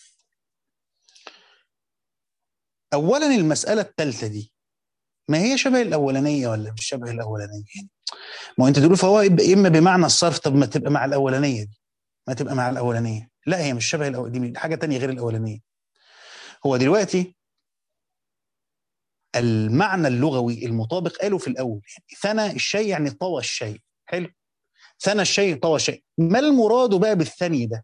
أولا المسألة الثالثة دي ما هي شبه الأولانية ولا مش شبه الأولانية ما هو أنت تقول فهو إما بمعنى الصرف طب ما تبقى مع الأولانية دي ما تبقى مع الأولانية لا هي مش شبه الأولانية دي حاجة تانية غير الأولانية هو دلوقتي المعنى اللغوي المطابق قالوا في الاول يعني ثنى الشيء يعني طوى الشيء حلو ثنى الشيء طوى الشيء ما المراد بقى بالثني ده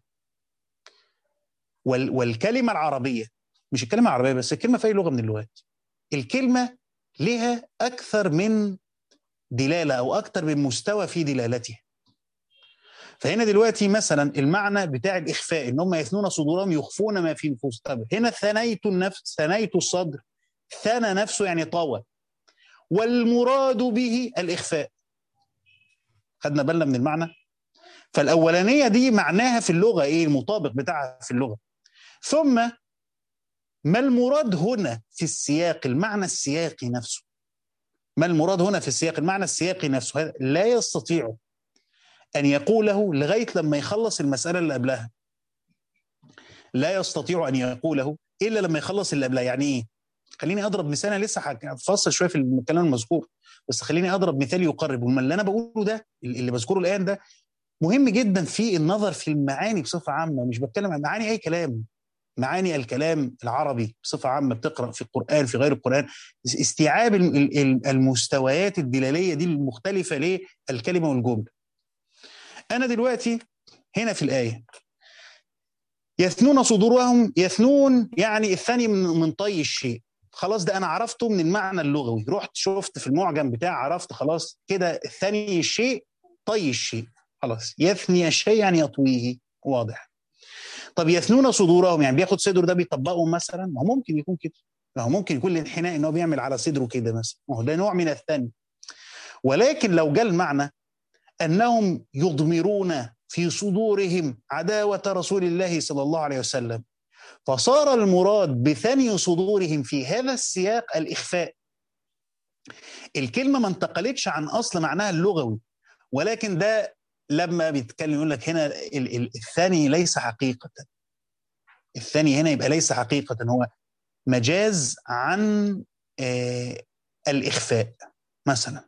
وال والكلمه العربيه مش الكلمه العربيه بس الكلمه في اي لغه من اللغات الكلمه لها اكثر من دلاله او اكثر من مستوى في دلالتها فهنا دلوقتي مثلا المعنى بتاع الاخفاء ان هم يثنون صدورهم يخفون ما في نفوسهم هنا ثنيت النفس ثنيت الصدر ثنى نفسه يعني طوى والمراد به الاخفاء خدنا بالنا من المعنى فالاولانيه دي معناها في اللغه ايه المطابق بتاعها في اللغه ثم ما المراد هنا في السياق المعنى السياقي نفسه ما المراد هنا في السياق المعنى السياقي نفسه هذا لا يستطيع أن يقوله لغاية لما يخلص المسألة اللي قبلها لا يستطيع أن يقوله إلا لما يخلص اللي قبلها يعني إيه خليني أضرب مثال أنا لسه هفصل شوية في الكلام المذكور بس خليني أضرب مثال يقرب وما اللي أنا بقوله ده اللي بذكره الآن ده مهم جدا في النظر في المعاني بصفة عامة مش بتكلم عن معاني أي كلام معاني الكلام العربي بصفة عامة بتقرأ في القرآن في غير القرآن استيعاب المستويات الدلالية دي المختلفة للكلمة والجملة أنا دلوقتي هنا في الآية يثنون صدورهم يثنون يعني الثاني من, من طي الشيء خلاص ده انا عرفته من المعنى اللغوي رحت شفت في المعجم بتاعي عرفت خلاص كده الثاني الشيء طي الشيء خلاص يثني الشيء يعني يطويه واضح طب يثنون صدورهم يعني بياخد صدره ده بيطبقهم مثلا ما هو ممكن يكون كده ما هو ممكن يكون الانحناء ان هو بيعمل على صدره كده مثلا ما هو ده نوع من الثاني ولكن لو جاء المعنى انهم يضمرون في صدورهم عداوه رسول الله صلى الله عليه وسلم فصار المراد بثني صدورهم في هذا السياق الاخفاء الكلمه ما انتقلتش عن اصل معناها اللغوي ولكن ده لما بيتكلم يقول لك هنا الثاني ليس حقيقه الثاني هنا يبقى ليس حقيقه هو مجاز عن آه الاخفاء مثلا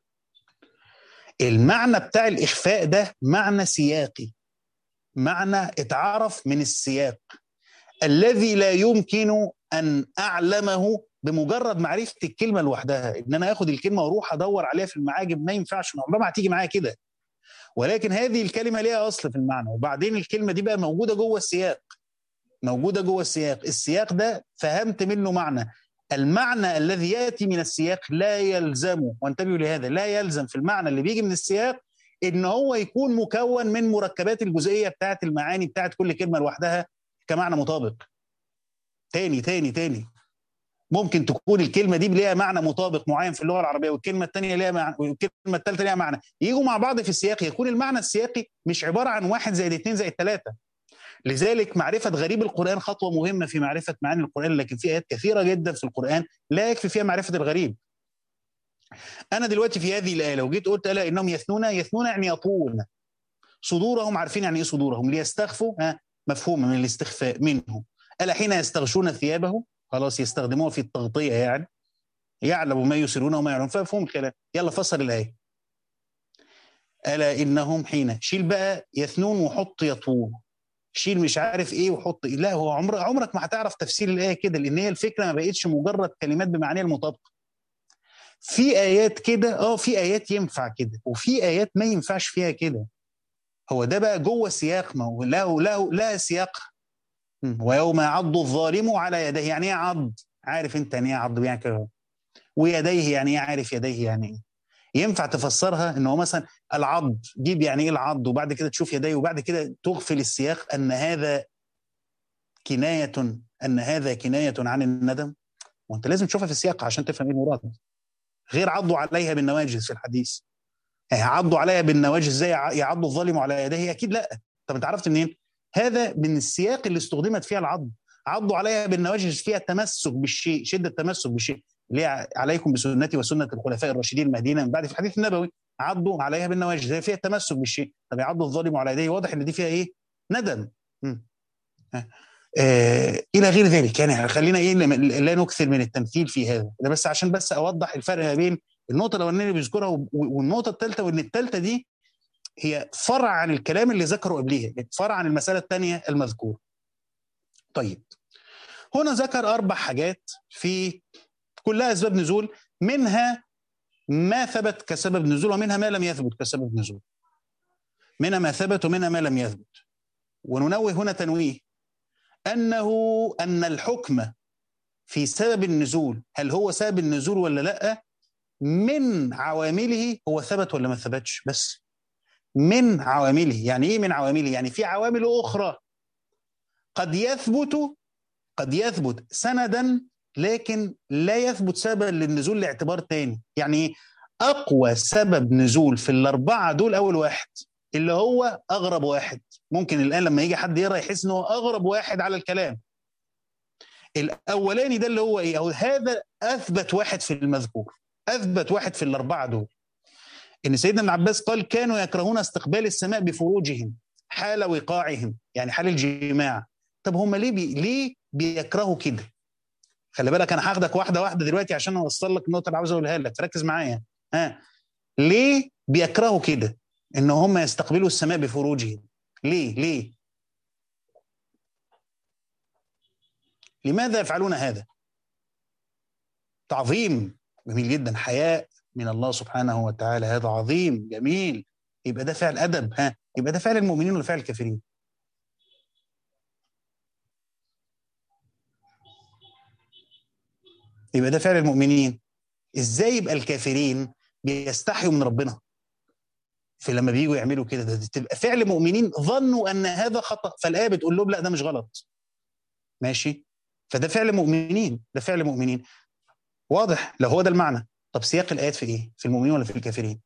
المعنى بتاع الإخفاء ده معنى سياقي معنى اتعرف من السياق الذي لا يمكن أن أعلمه بمجرد معرفة الكلمة لوحدها إن أنا آخد الكلمة وأروح أدور عليها في المعاجم ما ينفعش عمرها ما هتيجي معايا كده ولكن هذه الكلمة ليها أصل في المعنى وبعدين الكلمة دي بقى موجودة جوه السياق موجودة جوه السياق السياق ده فهمت منه معنى المعنى الذي ياتي من السياق لا يلزم وانتبهوا لهذا لا يلزم في المعنى اللي بيجي من السياق ان هو يكون مكون من مركبات الجزئيه بتاعه المعاني بتاعه كل كلمه لوحدها كمعنى مطابق تاني تاني تاني ممكن تكون الكلمه دي ليها معنى مطابق معين في اللغه العربيه والكلمه الثانيه ليها معنى والكلمه الثالثه ليها معنى يجوا مع بعض في السياق يكون المعنى السياقي مش عباره عن واحد زائد اثنين زائد ثلاثه لذلك معرفة غريب القرآن خطوة مهمة في معرفة معاني القرآن لكن في آيات كثيرة جدا في القرآن لا يكفي فيها معرفة الغريب أنا دلوقتي في هذه الآية لو جيت قلت ألا إنهم يثنون يثنون يعني يطون صدورهم عارفين يعني إيه صدورهم ليستخفوا ها مفهومة من الاستخفاء منهم ألا حين يستغشون ثيابه خلاص يستخدموها في التغطية يعني يعلم ما يسرون وما يعلمون فمفهوم الكلام يلا فسر الآية ألا إنهم حين شيل بقى يثنون وحط يطون شيل مش عارف ايه وحط إيه لا هو عمر عمرك ما هتعرف تفسير الايه كده لان هي الفكره ما بقتش مجرد كلمات بمعناها المطابقه في ايات كده اه في ايات ينفع كده وفي ايات ما ينفعش فيها كده هو ده بقى جوه سياق ما هو له له لا سياق ويوم يعض الظالم على يديه يعني ايه عض عارف انت يعني ايه عض يعني كده ويديه يعني ايه عارف يديه يعني ايه ينفع تفسرها ان هو مثلا العض جيب يعني ايه العض وبعد كده تشوف يديه وبعد كده تغفل السياق ان هذا كنايه ان هذا كنايه عن الندم وانت لازم تشوفها في السياق عشان تفهم ايه المراد غير عضوا عليها بالنواجذ في الحديث يعني عضوا عليها بالنواجذ ازاي يعض الظالم على يديه اكيد لا طب انت عرفت منين هذا من السياق اللي استخدمت فيها العض عضوا عليها بالنواجذ فيها تمسك بالشيء شده تمسك بالشيء اللي عليكم بسنتي وسنه الخلفاء الراشدين المهديين من بعد في الحديث النبوي عضوا عليها بالنواجذ هي فيها تمسك بالشيء طب يعض الظالم على يديه واضح ان دي فيها ايه ندم آه الى غير ذلك يعني خلينا ايه لا نكثر من التمثيل في هذا ده بس عشان بس اوضح الفرق ما بين النقطه الاولانيه اللي بيذكرها والنقطه الثالثه وان الثالثه دي هي فرع عن الكلام اللي ذكره قبليها فرع عن المساله الثانيه المذكوره طيب هنا ذكر اربع حاجات في كلها اسباب نزول منها ما ثبت كسبب نزول ومنها ما لم يثبت كسبب نزول منها ما ثبت ومنها ما لم يثبت وننوه هنا تنويه انه ان الحكم في سبب النزول هل هو سبب النزول ولا لا من عوامله هو ثبت ولا ما ثبتش بس من عوامله يعني ايه من عوامله يعني في عوامل اخرى قد يثبت قد يثبت سندا لكن لا يثبت سببا للنزول لاعتبار تاني يعني اقوى سبب نزول في الاربعه دول اول واحد اللي هو اغرب واحد ممكن الان لما يجي حد يقرا يحس ان هو اغرب واحد على الكلام الاولاني ده اللي هو ايه او هذا اثبت واحد في المذكور اثبت واحد في الاربعه دول ان سيدنا ابن عباس قال كانوا يكرهون استقبال السماء بفروجهم حال وقاعهم يعني حال الجماع طب هم ليه بي ليه بيكرهوا كده خلي بالك انا هاخدك واحده واحده دلوقتي عشان اوصل لك النقطه اللي عاوز اقولها لك فركز معايا ها ليه بيكرهوا كده ان هم يستقبلوا السماء بفروجهم ليه ليه لماذا يفعلون هذا تعظيم جميل جدا حياء من الله سبحانه وتعالى هذا عظيم جميل يبقى ده فعل ادب ها يبقى ده فعل المؤمنين ولا فعل الكافرين يبقى ده فعل المؤمنين ازاي يبقى الكافرين بيستحيوا من ربنا في لما بييجوا يعملوا كده ده, ده تبقى فعل مؤمنين ظنوا ان هذا خطا فالايه بتقول لهم لا ده مش غلط ماشي فده فعل مؤمنين ده فعل مؤمنين واضح لو هو ده المعنى طب سياق الايات في ايه في المؤمنين ولا في الكافرين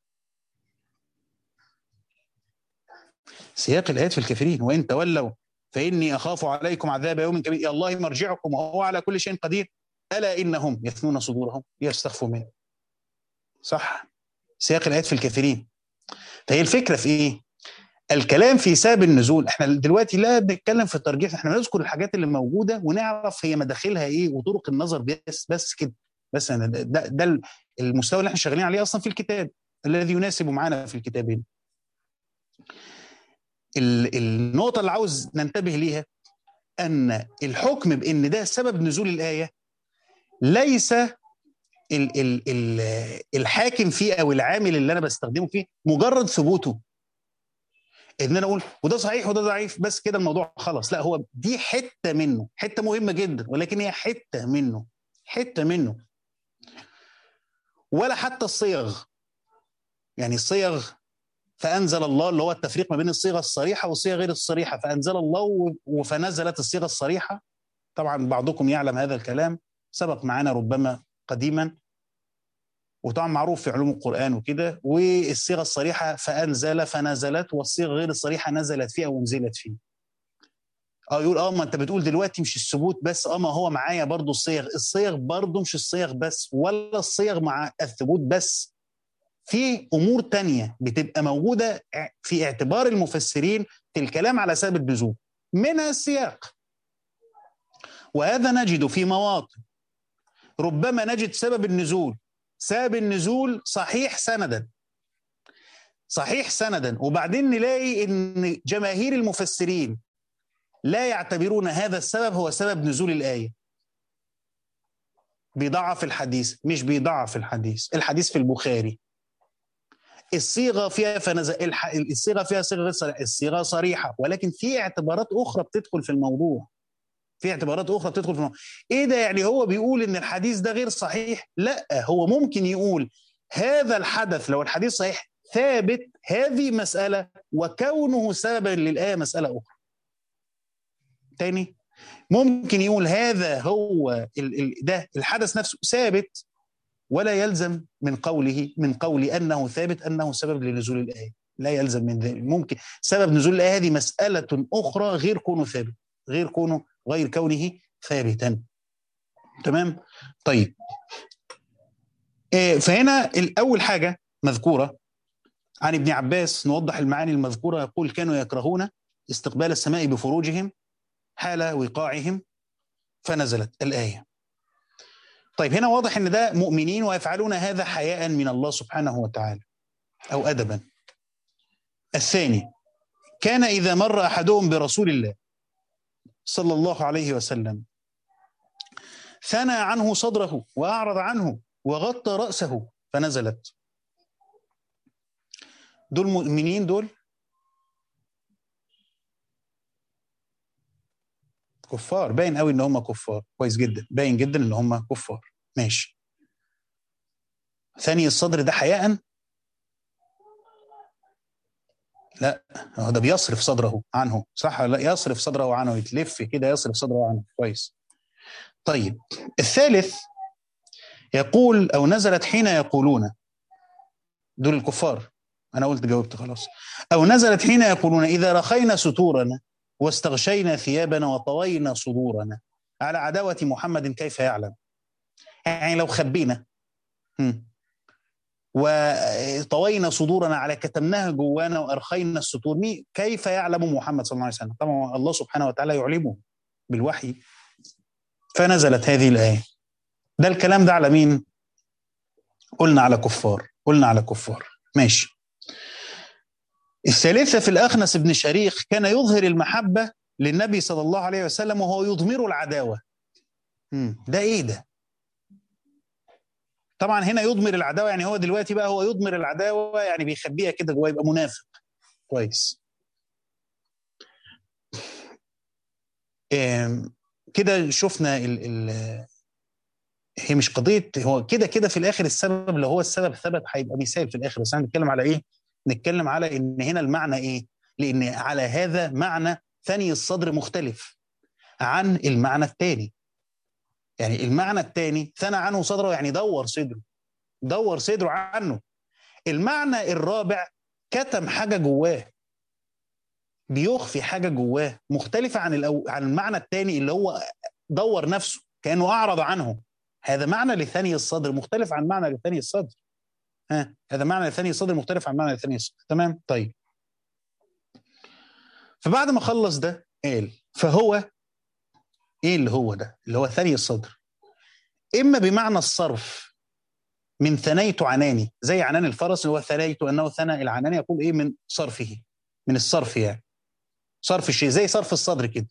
سياق الايات في الكافرين وان تولوا فاني اخاف عليكم عذاب يوم كبير يا الله مرجعكم وهو على كل شيء قدير الا انهم يثنون صدورهم ليستخفوا منه صح سياق الايات في الكافرين فهي الفكره في ايه الكلام في سبب النزول احنا دلوقتي لا بنتكلم في الترجيح احنا بنذكر الحاجات اللي موجوده ونعرف هي مداخلها ايه وطرق النظر بس بس كده بس ده, ده, ده المستوى اللي احنا شغالين عليه اصلا في الكتاب الذي يناسب معنا في الكتابين النقطه اللي عاوز ننتبه ليها ان الحكم بان ده سبب نزول الايه ليس ال ال ال الحاكم فيه او العامل اللي انا بستخدمه فيه مجرد ثبوته ان انا اقول وده صحيح وده ضعيف بس كده الموضوع خلاص لا هو دي حته منه حته مهمه جدا ولكن هي حته منه حته منه ولا حتى الصيغ يعني الصيغ فانزل الله اللي هو التفريق ما بين الصيغه الصريحه والصيغه غير الصريحه فانزل الله فنزلت الصيغه الصريحه طبعا بعضكم يعلم هذا الكلام سبق معنا ربما قديما وطبعا معروف في علوم القرآن وكده والصيغة الصريحة فأنزل فنزلت والصيغة غير الصريحة نزلت فيه أو أنزلت فيه اه يقول اه ما انت بتقول دلوقتي مش الثبوت بس اه ما هو معايا برضو الصيغ الصيغ برضو مش الصيغ بس ولا الصيغ مع الثبوت بس في امور تانية بتبقى موجوده في اعتبار المفسرين في الكلام على سبب النزول منها السياق وهذا نجد في مواطن ربما نجد سبب النزول سبب النزول صحيح سندا صحيح سندا وبعدين نلاقي ان جماهير المفسرين لا يعتبرون هذا السبب هو سبب نزول الايه بيضعف الحديث مش بيضعف الحديث الحديث في البخاري الصيغه فيها فنزل الح... الصيغه فيها صيغه غير صريحه الصيغه صريحه ولكن في اعتبارات اخرى بتدخل في الموضوع في اعتبارات اخرى بتدخل في الموضوع ايه ده يعني هو بيقول ان الحديث ده غير صحيح لا هو ممكن يقول هذا الحدث لو الحديث صحيح ثابت هذه مساله وكونه سببا للايه مساله اخرى تاني ممكن يقول هذا هو ال ال ده الحدث نفسه ثابت ولا يلزم من قوله من قول انه ثابت انه سبب لنزول الايه لا يلزم من ذلك ممكن سبب نزول الايه هذه مساله اخرى غير كونه ثابت غير كونه غير كونه ثابتا تمام طيب فهنا الاول حاجه مذكوره عن ابن عباس نوضح المعاني المذكوره يقول كانوا يكرهون استقبال السماء بفروجهم حال وقاعهم فنزلت الايه طيب هنا واضح ان ده مؤمنين ويفعلون هذا حياء من الله سبحانه وتعالى او ادبا الثاني كان اذا مر احدهم برسول الله صلى الله عليه وسلم ثنى عنه صدره واعرض عنه وغطى راسه فنزلت دول مؤمنين دول كفار باين قوي ان هم كفار كويس جدا باين جدا ان هم كفار ماشي ثاني الصدر ده حياء لا هو ده بيصرف صدره عنه صح لا يصرف صدره عنه يتلف كده يصرف صدره عنه كويس طيب الثالث يقول او نزلت حين يقولون دول الكفار انا قلت جاوبت خلاص او نزلت حين يقولون اذا رخينا ستورنا واستغشينا ثيابنا وطوينا صدورنا على عداوة محمد كيف يعلم يعني لو خبينا وطوينا صدورنا على كتمناها جوانا وارخينا السطور مين كيف يعلم محمد صلى الله عليه وسلم طبعا الله سبحانه وتعالى يعلمه بالوحي فنزلت هذه الايه ده الكلام ده على مين قلنا على كفار قلنا على كفار ماشي الثالثة في الأخنس بن شريخ كان يظهر المحبة للنبي صلى الله عليه وسلم وهو يضمر العداوة ده إيه ده طبعا هنا يضمر العداوه يعني هو دلوقتي بقى هو يضمر العداوه يعني بيخبيها كده جواه يبقى منافق كويس كده شفنا ال ال هي مش قضيه هو كده كده في الاخر السبب لو هو السبب ثبت هيبقى مثال في الاخر بس احنا بنتكلم على ايه؟ نتكلم على ان هنا المعنى ايه؟ لان على هذا معنى ثاني الصدر مختلف عن المعنى الثاني يعني المعنى الثاني ثنى عنه صدره يعني دور صدره دور صدره عنه المعنى الرابع كتم حاجه جواه بيخفي حاجه جواه مختلفه عن الأو... عن المعنى الثاني اللي هو دور نفسه كانه اعرض عنه هذا معنى لثاني الصدر مختلف عن معنى لثاني الصدر ها هذا معنى لثاني الصدر مختلف عن معنى لثاني الصدر تمام طيب فبعد ما خلص ده قال فهو ايه اللي هو ده اللي هو ثني الصدر اما بمعنى الصرف من ثنيت عناني زي عنان الفرس اللي هو ثنيت انه ثنى العنان يقول ايه من صرفه من الصرف يعني صرف الشيء زي صرف الصدر كده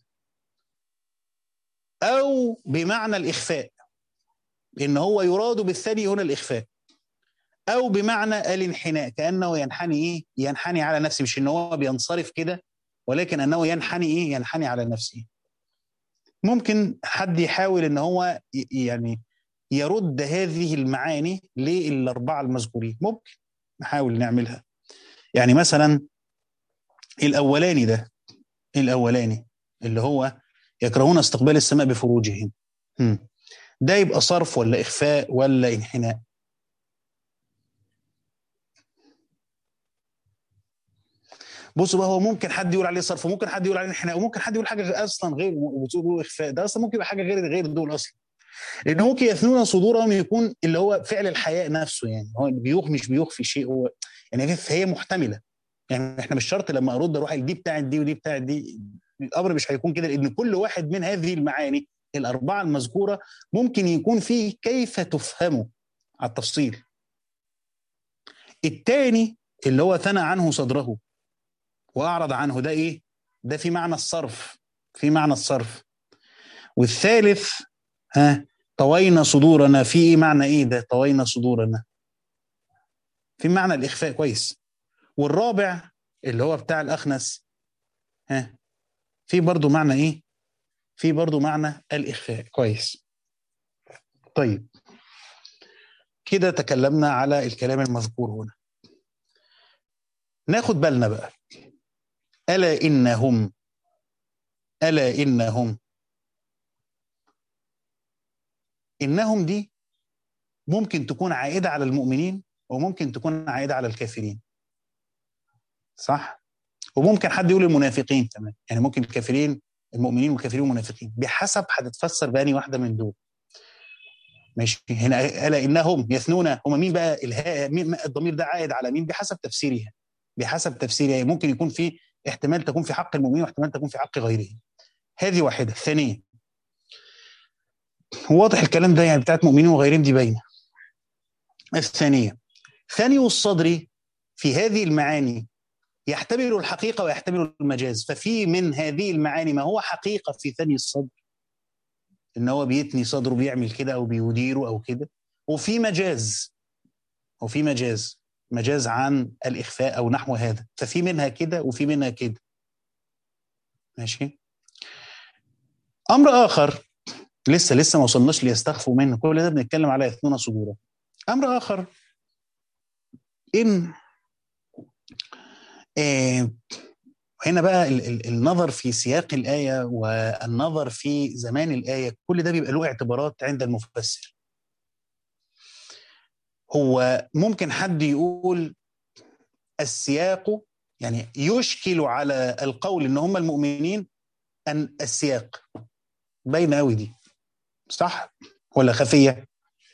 او بمعنى الاخفاء ان هو يراد بالثني هنا الاخفاء او بمعنى الانحناء كانه ينحني ايه ينحني على نفسه مش ان هو بينصرف كده ولكن انه ينحني ايه ينحني على نفسه ممكن حد يحاول ان هو يعني يرد هذه المعاني للاربعه المذكورين ممكن نحاول نعملها يعني مثلا الاولاني ده الاولاني اللي هو يكرهون استقبال السماء بفروجهم ده يبقى صرف ولا اخفاء ولا انحناء بصوا بقى هو ممكن حد يقول عليه صرف وممكن حد يقول عليه انحناء وممكن حد يقول حاجه اصلا غير وتقول اخفاء ده اصلا ممكن يبقى حاجه غير غير دول اصلا لان ممكن يثنون صدورهم يكون اللي هو فعل الحياء نفسه يعني هو بيخ مش بيخفي شيء هو يعني فهي محتمله يعني احنا مش شرط لما ارد اروح دي بتاعت دي ودي بتاعت دي الامر مش هيكون كده لان كل واحد من هذه المعاني الاربعه المذكوره ممكن يكون فيه كيف تفهمه على التفصيل الثاني اللي هو ثنى عنه صدره واعرض عنه ده ايه ده في معنى الصرف في معنى الصرف والثالث ها طوينا صدورنا في ايه معنى ايه ده طوينا صدورنا في معنى الاخفاء كويس والرابع اللي هو بتاع الاخنس ها في برضو معنى ايه في برضو معنى الاخفاء كويس طيب كده تكلمنا على الكلام المذكور هنا ناخد بالنا بقى ألا إنهم ألا إنهم إنهم دي ممكن تكون عائدة على المؤمنين وممكن تكون عائدة على الكافرين صح؟ وممكن حد يقول المنافقين كمان يعني ممكن الكافرين المؤمنين والكافرين والمنافقين بحسب هتتفسر بأني واحدة من دول ماشي هنا ألا إنهم يثنون هم مين بقى الهاء مين الضمير ده عائد على مين بحسب تفسيرها بحسب تفسيرها ممكن يكون في احتمال تكون في حق المؤمنين واحتمال تكون في حق غيرهم هذه واحده ثانيا واضح الكلام ده يعني بتاعت مؤمنين وغيرهم دي باينه الثانيه ثاني الصدر في هذه المعاني يحتمل الحقيقه ويحتمل المجاز ففي من هذه المعاني ما هو حقيقه في ثاني الصدر ان هو بيتني صدره بيعمل كده او بيديره او كده وفي مجاز وفي مجاز مجاز عن الإخفاء أو نحو هذا ففي منها كده وفي منها كده ماشي أمر آخر لسه لسه ما وصلناش ليستخفوا منه كل ده بنتكلم على يثنون صدورا أمر آخر إن آه هنا بقى النظر في سياق الآية والنظر في زمان الآية كل ده بيبقى له اعتبارات عند المفسر هو ممكن حد يقول السياق يعني يشكل على القول ان هم المؤمنين ان السياق باينه قوي دي صح ولا خفيه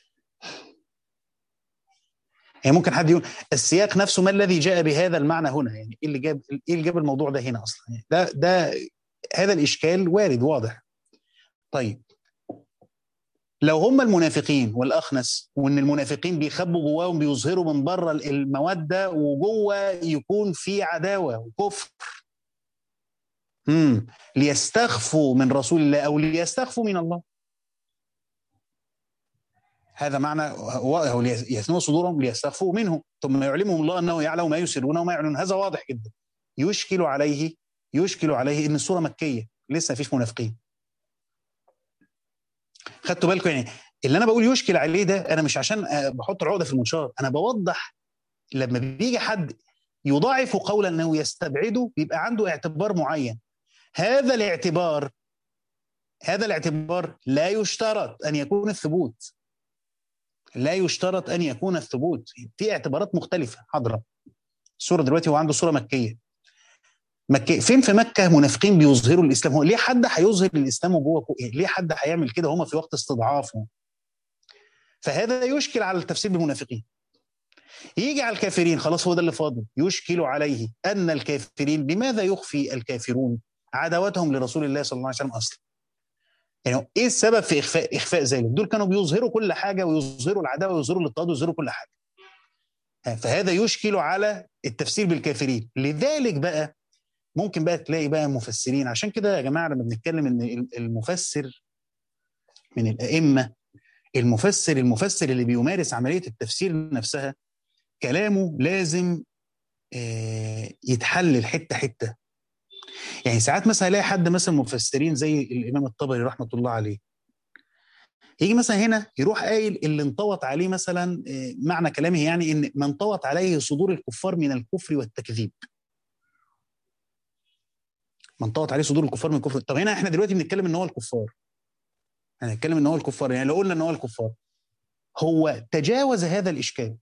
يعني ممكن حد يقول السياق نفسه ما الذي جاء بهذا المعنى هنا يعني ايه اللي جاب ايه اللي جاب الموضوع ده هنا اصلا يعني ده ده هذا الاشكال وارد واضح طيب لو هم المنافقين والاخنس وان المنافقين بيخبوا جواهم بيظهروا من بره الموده وجوه يكون في عداوه وكفر امم ليستخفوا من رسول الله او ليستخفوا من الله هذا معنى هو يثنون صدورهم ليستخفوا منه ثم يعلمهم الله انه يعلم ما يسرون وما يعلنون هذا واضح جدا يشكل عليه يشكل عليه ان السوره مكيه لسه ما فيش منافقين خدتوا بالكم يعني اللي انا بقول يشكل عليه ده انا مش عشان بحط العقده في المنشار انا بوضح لما بيجي حد يضاعف قولا انه يستبعده بيبقى عنده اعتبار معين هذا الاعتبار هذا الاعتبار لا يشترط ان يكون الثبوت لا يشترط ان يكون الثبوت في اعتبارات مختلفه حاضره السوره دلوقتي هو عنده سوره مكيه مكة فين في مكة منافقين بيظهروا الإسلام هو ليه حد هيظهر الإسلام وجوه ليه حد هيعمل كده هم في وقت استضعافه فهذا يشكل على التفسير بالمنافقين يجي على الكافرين خلاص هو ده اللي فاضل يشكل عليه أن الكافرين لماذا يخفي الكافرون عداوتهم لرسول الله صلى الله عليه وسلم أصلا يعني ايه السبب في اخفاء اخفاء ذلك؟ دول كانوا بيظهروا كل حاجه ويظهروا العداوه ويظهروا الاضطهاد ويظهروا كل حاجه. فهذا يشكل على التفسير بالكافرين، لذلك بقى ممكن بقى تلاقي بقى مفسرين عشان كده يا جماعه لما بنتكلم ان المفسر من الائمه المفسر المفسر اللي بيمارس عمليه التفسير نفسها كلامه لازم يتحلل حته حته يعني ساعات مثلا الاقي حد مثلا مفسرين زي الامام الطبري رحمه الله عليه يجي مثلا هنا يروح قايل اللي انطوت عليه مثلا معنى كلامه يعني ان ما انطوت عليه صدور الكفار من الكفر والتكذيب ما انطوت عليه صدور الكفار من الكفر طب هنا احنا دلوقتي بنتكلم ان هو الكفار هنتكلم ان هو الكفار يعني لو قلنا ان هو الكفار هو تجاوز هذا الاشكال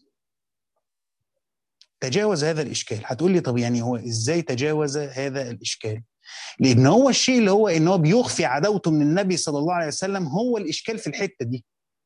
تجاوز هذا الاشكال هتقول لي طب يعني هو ازاي تجاوز هذا الاشكال لان هو الشيء اللي هو ان هو بيخفي عداوته من النبي صلى الله عليه وسلم هو الاشكال في الحته دي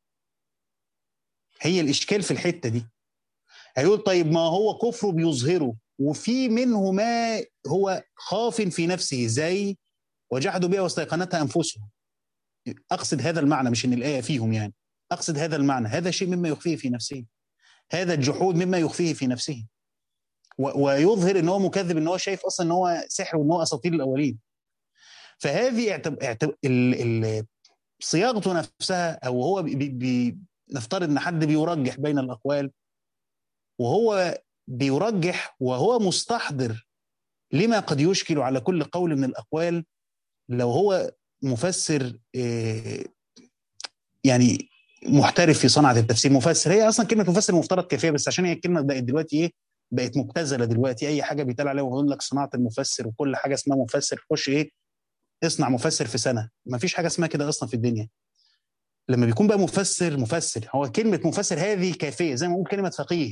هي الاشكال في الحته دي هيقول طيب ما هو كفره بيظهره وفي منه ما هو خاف في نفسه زي وجحدوا بها واستيقنتها انفسهم اقصد هذا المعنى مش ان الايه فيهم يعني اقصد هذا المعنى هذا شيء مما يخفيه في نفسه هذا الجحود مما يخفيه في نفسه ويظهر ان هو مكذب ان هو شايف اصلا ان هو سحر وان هو اساطير الاولين فهذه اعتب... اعتب... ال... ال... صياغته نفسها او هو بي... بي... نفترض ان حد بيرجح بين الاقوال وهو بيرجح وهو مستحضر لما قد يشكل على كل قول من الاقوال لو هو مفسر يعني محترف في صنعه التفسير مفسر هي اصلا كلمه مفسر مفترض كافيه بس عشان هي الكلمه بقت دلوقتي ايه بقت مبتذله دلوقتي اي حاجه بيتقال عليها ويقول لك صناعه المفسر وكل حاجه اسمها مفسر خش ايه اصنع مفسر في سنه ما فيش حاجه اسمها كده اصلا في الدنيا لما بيكون بقى مفسر مفسر هو كلمه مفسر هذه كافيه زي ما نقول كلمه فقيه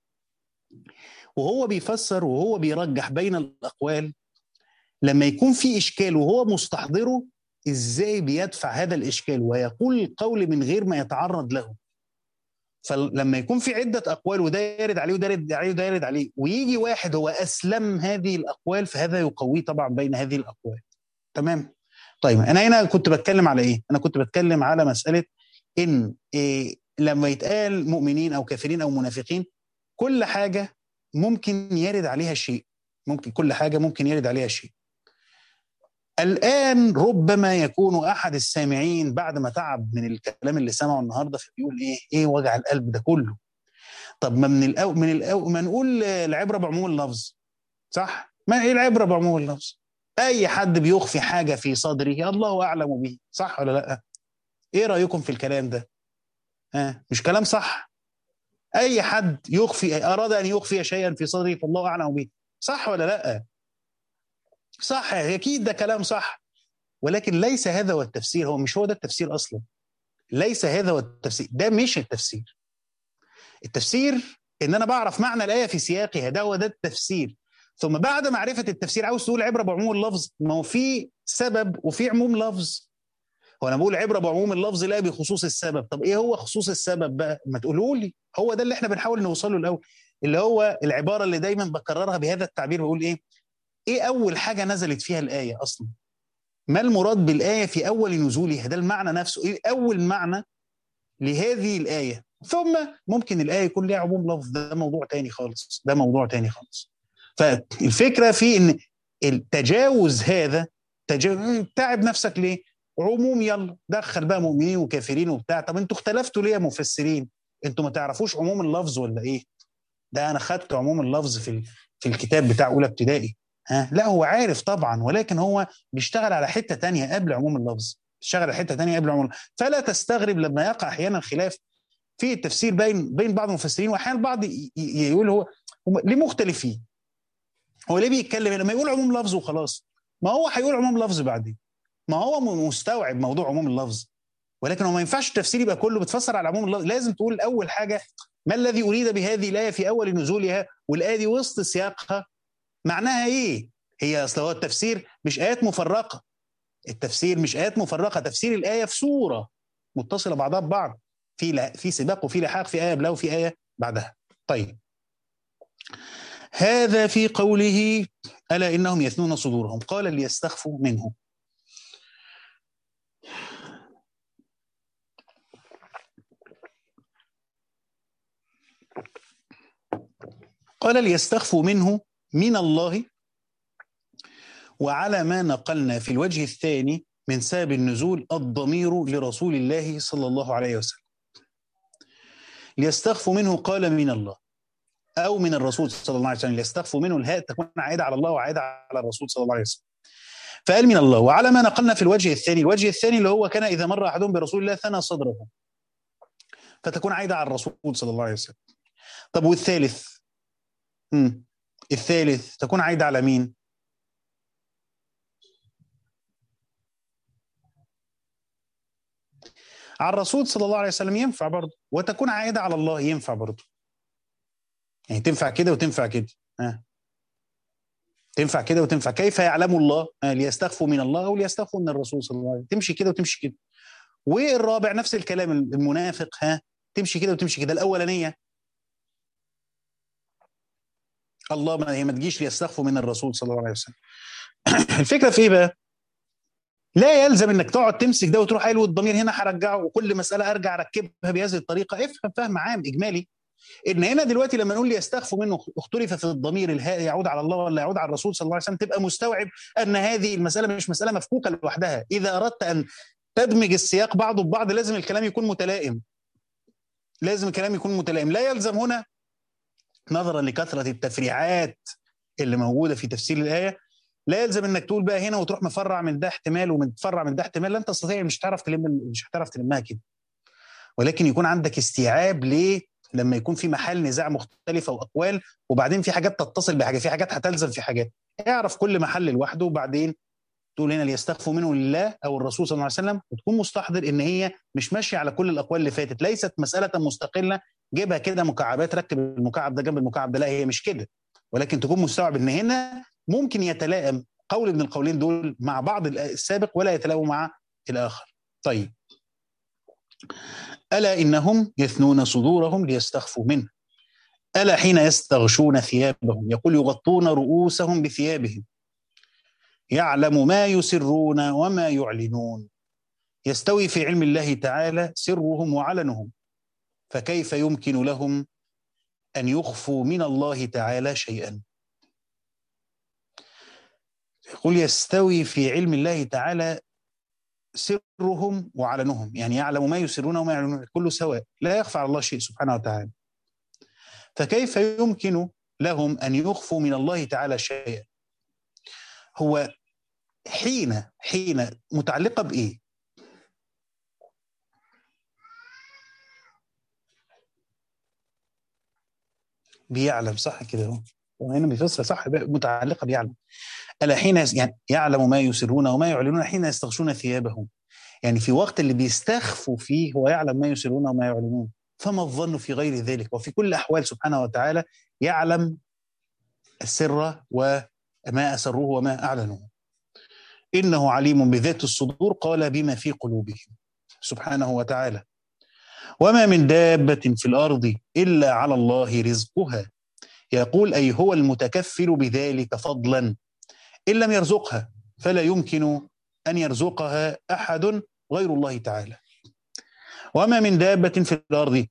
وهو بيفسر وهو بيرجح بين الاقوال لما يكون في اشكال وهو مستحضره ازاي بيدفع هذا الاشكال ويقول القول من غير ما يتعرض له فلما يكون في عده اقوال وده يرد عليه وده يرد عليه وده يرد عليه ويجي واحد هو اسلم هذه الاقوال فهذا يقويه طبعا بين هذه الاقوال تمام طيب انا هنا كنت بتكلم على ايه انا كنت بتكلم على مساله ان إيه لما يتقال مؤمنين او كافرين او منافقين كل حاجه ممكن يرد عليها شيء ممكن كل حاجه ممكن يرد عليها شيء الآن ربما يكون أحد السامعين بعد ما تعب من الكلام اللي سمعه النهارده فبيقول إيه إيه وجع القلب ده كله طب ما من الأو من الأو ما نقول العبرة بعموم اللفظ صح؟ ما إيه العبرة بعموم اللفظ؟ أي حد بيخفي حاجة في صدره الله أعلم به صح ولا لأ؟ إيه رأيكم في الكلام ده؟ ها مش كلام صح؟ أي حد يخفي أراد أن يخفي شيئا في صدره فالله أعلم به صح ولا لأ؟ صح اكيد ده كلام صح ولكن ليس هذا هو التفسير هو مش هو ده التفسير اصلا ليس هذا هو التفسير ده مش التفسير التفسير ان انا بعرف معنى الايه في سياقها ده هو ده التفسير ثم بعد معرفه التفسير عاوز تقول عبره بعموم اللفظ ما هو في سبب وفي عموم لفظ هو انا بقول عبره بعموم اللفظ لا بخصوص السبب طب ايه هو خصوص السبب بقى ما تقولوا لي هو ده اللي احنا بنحاول نوصله الاول اللي هو العباره اللي دايما بكررها بهذا التعبير بقول ايه ايه اول حاجه نزلت فيها الايه اصلا ما المراد بالايه في اول نزولها ده المعنى نفسه ايه اول معنى لهذه الايه ثم ممكن الايه يكون ليها عموم لفظ ده موضوع تاني خالص ده موضوع تاني خالص فالفكره في ان التجاوز هذا تجاوز تعب نفسك ليه عموم يلا دخل بقى مؤمنين وكافرين وبتاع طب انتوا اختلفتوا ليه يا مفسرين انتوا ما تعرفوش عموم اللفظ ولا ايه ده انا خدت عموم اللفظ في في الكتاب بتاع اولى ابتدائي ها لا هو عارف طبعا ولكن هو بيشتغل على حته تانية قبل عموم اللفظ بيشتغل على حته تانية قبل عموم فلا تستغرب لما يقع احيانا خلاف في التفسير بين بين بعض المفسرين واحيانا البعض يقول هو هم ليه مختلفين هو ليه بيتكلم لما يقول عموم لفظ وخلاص ما هو هيقول عموم لفظ بعدين ما هو مستوعب موضوع عموم اللفظ ولكن هو ما ينفعش التفسير يبقى كله بتفسر على عموم اللفظ لازم تقول اول حاجه ما الذي اريد بهذه الايه في اول نزولها والايه دي وسط سياقها معناها ايه هي اصل هو التفسير مش ايات مفرقه التفسير مش ايات مفرقه تفسير الايه في سوره متصله بعضها ببعض في في سباق وفي لحاق في ايه قبلها وفي ايه بعدها طيب هذا في قوله الا انهم يثنون صدورهم قال ليستخفوا منه قال ليستخفوا منه من الله وعلى ما نقلنا في الوجه الثاني من سبب النزول الضمير لرسول الله صلى الله عليه وسلم ليستخفوا منه قال من الله أو من الرسول صلى الله عليه وسلم ليستخفوا منه الهاء تكون عائدة على الله وعائدة على الرسول صلى الله عليه وسلم فقال من الله وعلى ما نقلنا في الوجه الثاني الوجه الثاني اللي هو كان إذا مر أحدهم برسول الله ثنى صدره فتكون عائدة على الرسول صلى الله عليه وسلم طب والثالث مم. الثالث تكون عايدة على مين؟ على الرسول صلى الله عليه وسلم ينفع برضه وتكون عائدة على الله ينفع برضه يعني تنفع كده وتنفع كده ها تنفع كده وتنفع كيف يعلم الله آه ليستخفوا من الله او ليستخفوا من الرسول صلى الله عليه وسلم تمشي كده وتمشي كده والرابع نفس الكلام المنافق ها تمشي كده وتمشي كده الاولانيه الله ما هي ما تجيش ليستخفوا من الرسول صلى الله عليه وسلم الفكره في ايه بقى لا يلزم انك تقعد تمسك ده وتروح قايل والضمير هنا هرجعه وكل مساله ارجع اركبها بهذه الطريقه افهم فهم عام اجمالي ان هنا دلوقتي لما نقول ليستخفوا منه اختلف في الضمير الهاء يعود على الله ولا يعود على الرسول صلى الله عليه وسلم تبقى مستوعب ان هذه المساله مش مساله مفكوكه لوحدها اذا اردت ان تدمج السياق بعضه ببعض لازم الكلام يكون متلائم لازم الكلام يكون متلائم لا يلزم هنا نظرا لكثره التفريعات اللي موجوده في تفسير الايه لا يلزم انك تقول بقى هنا وتروح مفرع من ده احتمال ومتفرع من ده احتمال لا تستطيع مش هتعرف تلم مش هتعرف تلمها كده ولكن يكون عندك استيعاب ليه لما يكون في محل نزاع مختلفه واقوال وبعدين في حاجات تتصل بحاجه في حاجات هتلزم في حاجات اعرف كل محل لوحده وبعدين تقول هنا ليستخفوا منه لله او الرسول صلى الله عليه وسلم وتكون مستحضر ان هي مش ماشيه على كل الاقوال اللي فاتت ليست مساله مستقله جيبها كده مكعبات ركب المكعب ده جنب المكعب ده لا هي مش كده ولكن تكون مستوعب ان هنا ممكن يتلائم قول من القولين دول مع بعض السابق ولا يتلائم مع الاخر طيب الا انهم يثنون صدورهم ليستخفوا منه الا حين يستغشون ثيابهم يقول يغطون رؤوسهم بثيابهم يعلم ما يسرون وما يعلنون يستوي في علم الله تعالى سرهم وعلنهم فكيف يمكن لهم ان يخفوا من الله تعالى شيئا يقول يستوي في علم الله تعالى سرهم وعلنهم يعني يعلم ما يسرون وما يعلنون كله سواء لا يخفى على الله شيء سبحانه وتعالى فكيف يمكن لهم ان يخفوا من الله تعالى شيئا هو حين حين متعلقه بايه بيعلم صح كده هو هنا بيفسر صح متعلقه بيعلم الا حين يعني يعلم ما يسرون وما يعلنون حين يستغشون ثيابهم يعني في وقت اللي بيستخفوا فيه هو يعلم ما يسرون وما يعلنون فما الظن في غير ذلك وفي كل الاحوال سبحانه وتعالى يعلم السر وما اسروه وما اعلنوه إنه عليم بذات الصدور قال بما في قلوبهم سبحانه وتعالى وما من دابة في الأرض إلا على الله رزقها يقول أي هو المتكفل بذلك فضلا إن لم يرزقها فلا يمكن أن يرزقها أحد غير الله تعالى وما من دابة في الأرض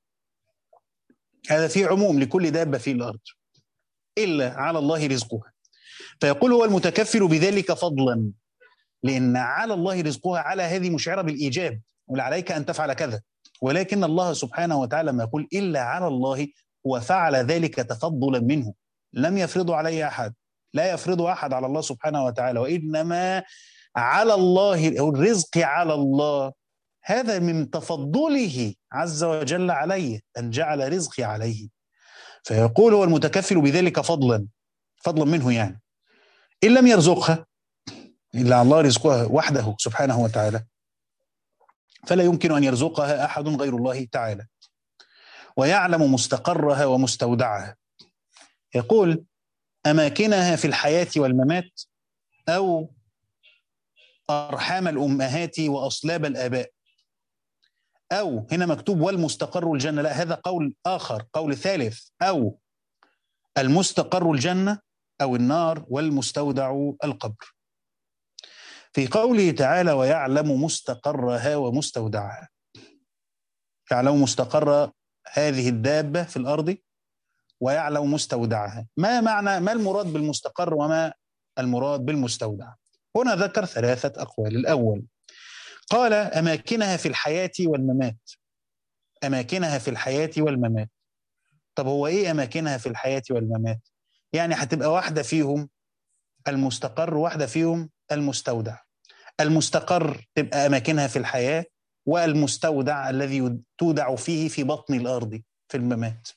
هذا في عموم لكل دابة في الأرض إلا على الله رزقها فيقول هو المتكفل بذلك فضلا لأن على الله رزقها على هذه مشعرة بالإيجاب ولعليك أن تفعل كذا ولكن الله سبحانه وتعالى ما يقول إلا على الله وفعل ذلك تفضلا منه لم يفرضه عليه أحد لا يفرض أحد على الله سبحانه وتعالى وإنما على الله الرزق على الله هذا من تفضله عز وجل علي أن جعل رزقي عليه فيقول هو المتكفل بذلك فضلا فضلا منه يعني إن لم يرزقها إلا الله رزقها وحده سبحانه وتعالى فلا يمكن أن يرزقها أحد غير الله تعالى ويعلم مستقرها ومستودعها يقول أماكنها في الحياة والممات أو أرحام الأمهات وأصلاب الآباء أو هنا مكتوب والمستقر الجنة لا هذا قول آخر قول ثالث أو المستقر الجنة أو النار والمستودع القبر في قوله تعالى ويعلم مستقرها ومستودعها يعلم مستقر هذه الدابة في الأرض ويعلم مستودعها ما معنى ما المراد بالمستقر وما المراد بالمستودع هنا ذكر ثلاثة أقوال الأول قال أماكنها في الحياة والممات أماكنها في الحياة والممات طب هو إيه أماكنها في الحياة والممات يعني هتبقى واحدة فيهم المستقر واحدة فيهم المستودع المستقر تبقى أماكنها في الحياة والمستودع الذي تودع فيه في بطن الأرض في الممات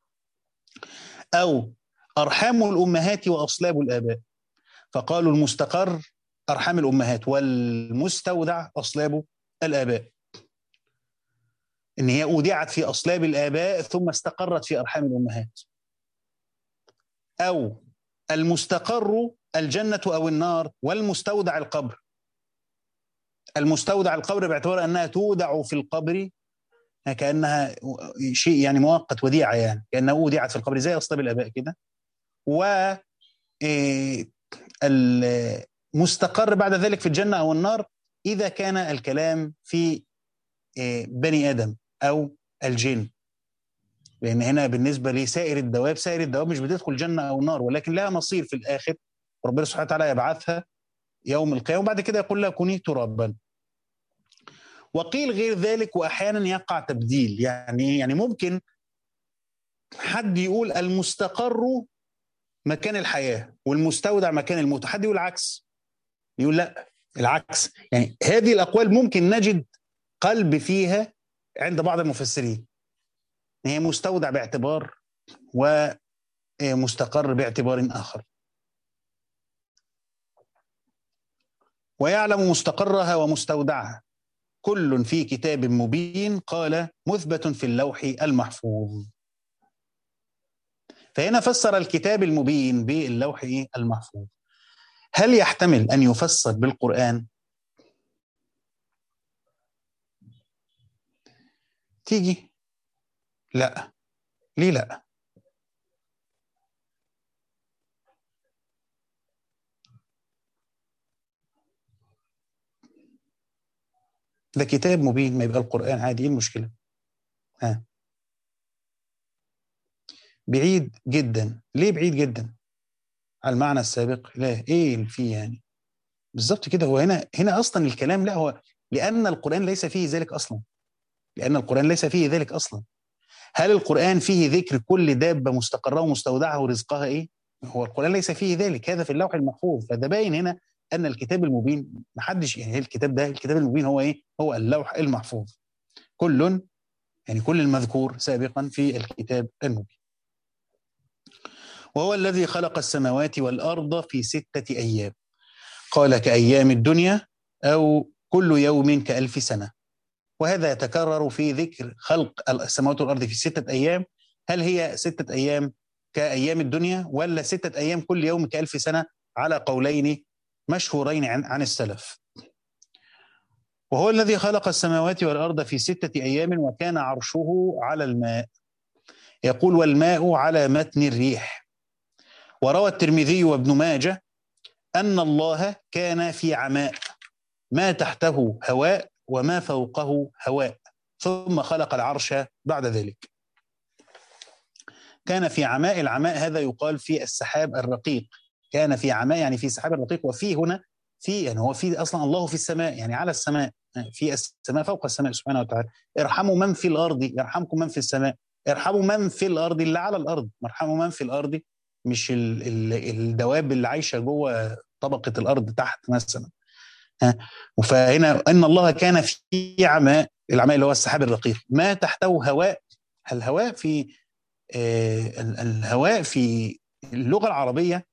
أو أرحام الأمهات وأصلاب الآباء فقالوا المستقر أرحام الأمهات والمستودع أصلاب الآباء إن هي أودعت في أصلاب الآباء ثم استقرت في أرحام الأمهات أو المستقر الجنة أو النار والمستودع القبر المستودع القبر باعتبار أنها تودع في القبر كأنها شيء يعني مؤقت وديعة يعني كأنها أودعت في القبر زي أصلاب الآباء كده و إيه، المستقر بعد ذلك في الجنة أو النار إذا كان الكلام في إيه، بني آدم أو الجن لأن هنا بالنسبة لسائر الدواب سائر الدواب مش بتدخل الجنة أو النار ولكن لها مصير في الآخر ربنا سبحانه وتعالى يبعثها يوم القيامة وبعد كده يقول لها كوني ترابا وقيل غير ذلك واحيانا يقع تبديل يعني يعني ممكن حد يقول المستقر مكان الحياه والمستودع مكان الموت حد يقول العكس يقول لا العكس يعني هذه الاقوال ممكن نجد قلب فيها عند بعض المفسرين هي مستودع باعتبار ومستقر باعتبار اخر ويعلم مستقرها ومستودعها كل في كتاب مبين قال مثبت في اللوح المحفوظ فهنا فسر الكتاب المبين باللوح المحفوظ هل يحتمل ان يفسر بالقران تيجي لا ليه لا ده كتاب مبين ما يبقى القرآن عادي ايه المشكلة؟ ها بعيد جدا ليه بعيد جدا؟ على المعنى السابق لا ايه اللي فيه يعني؟ بالظبط كده هو هنا هنا اصلا الكلام لا هو لان القرآن ليس فيه ذلك اصلا لان القرآن ليس فيه ذلك اصلا هل القرآن فيه ذكر كل دابة مستقرها ومستودعها ورزقها ايه؟ هو القرآن ليس فيه ذلك هذا في اللوح المحفوظ فده باين هنا ان الكتاب المبين ما حدش يعني الكتاب ده الكتاب المبين هو ايه؟ هو اللوح المحفوظ. كل يعني كل المذكور سابقا في الكتاب المبين. وهو الذي خلق السماوات والارض في سته ايام. قال كايام الدنيا او كل يوم كالف سنه. وهذا يتكرر في ذكر خلق السماوات والارض في سته ايام هل هي سته ايام كايام الدنيا ولا سته ايام كل يوم كالف سنه على قولين مشهورين عن, عن السلف وهو الذي خلق السماوات والأرض في ستة أيام وكان عرشه على الماء يقول والماء على متن الريح وروى الترمذي وابن ماجه أن الله كان في عماء ما تحته هواء وما فوقه هواء ثم خلق العرش بعد ذلك كان في عماء العماء هذا يقال في السحاب الرقيق كان في عماء يعني في سحاب الرقيق وفي هنا في يعني هو في اصلا الله في السماء يعني على السماء في السماء فوق السماء سبحانه وتعالى ارحموا من في الارض يرحمكم من في السماء ارحموا من في الارض اللي على الارض ارحموا من في الارض مش ال ال الدواب اللي عايشه جوه طبقه الارض تحت مثلا فهنا ان الله كان في عماء العماء اللي هو السحاب الرقيق ما تحته هواء الهواء في آه الهواء في اللغه العربيه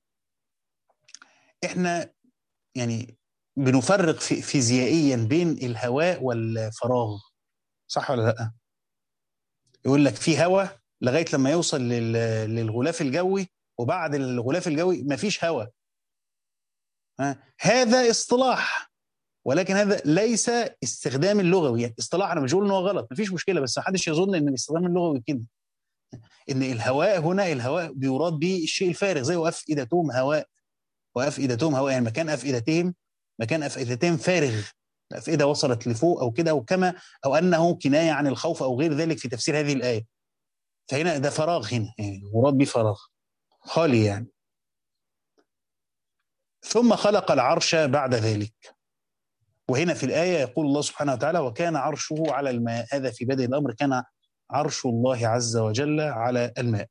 احنا يعني بنفرق في فيزيائيا بين الهواء والفراغ صح ولا لا يقول لك في هواء لغايه لما يوصل للغلاف الجوي وبعد الغلاف الجوي مفيش هواء هذا اصطلاح ولكن هذا ليس استخدام اللغوي يعني اصطلاح انا مش بقول ان هو غلط مفيش مشكله بس ما حدش يظن ان الاستخدام اللغوي كده ان الهواء هنا الهواء بيراد به الشيء الفارغ زي وافئدتهم هواء وافئدتهم هواء يعني مكان افئدتهم مكان افئدتهم فارغ الافئده وصلت لفوق او كده او كما او انه كنايه عن الخوف او غير ذلك في تفسير هذه الايه فهنا ده فراغ هنا يعني مراد به فراغ خالي يعني ثم خلق العرش بعد ذلك وهنا في الآية يقول الله سبحانه وتعالى وكان عرشه على الماء هذا في بدء الأمر كان عرش الله عز وجل على الماء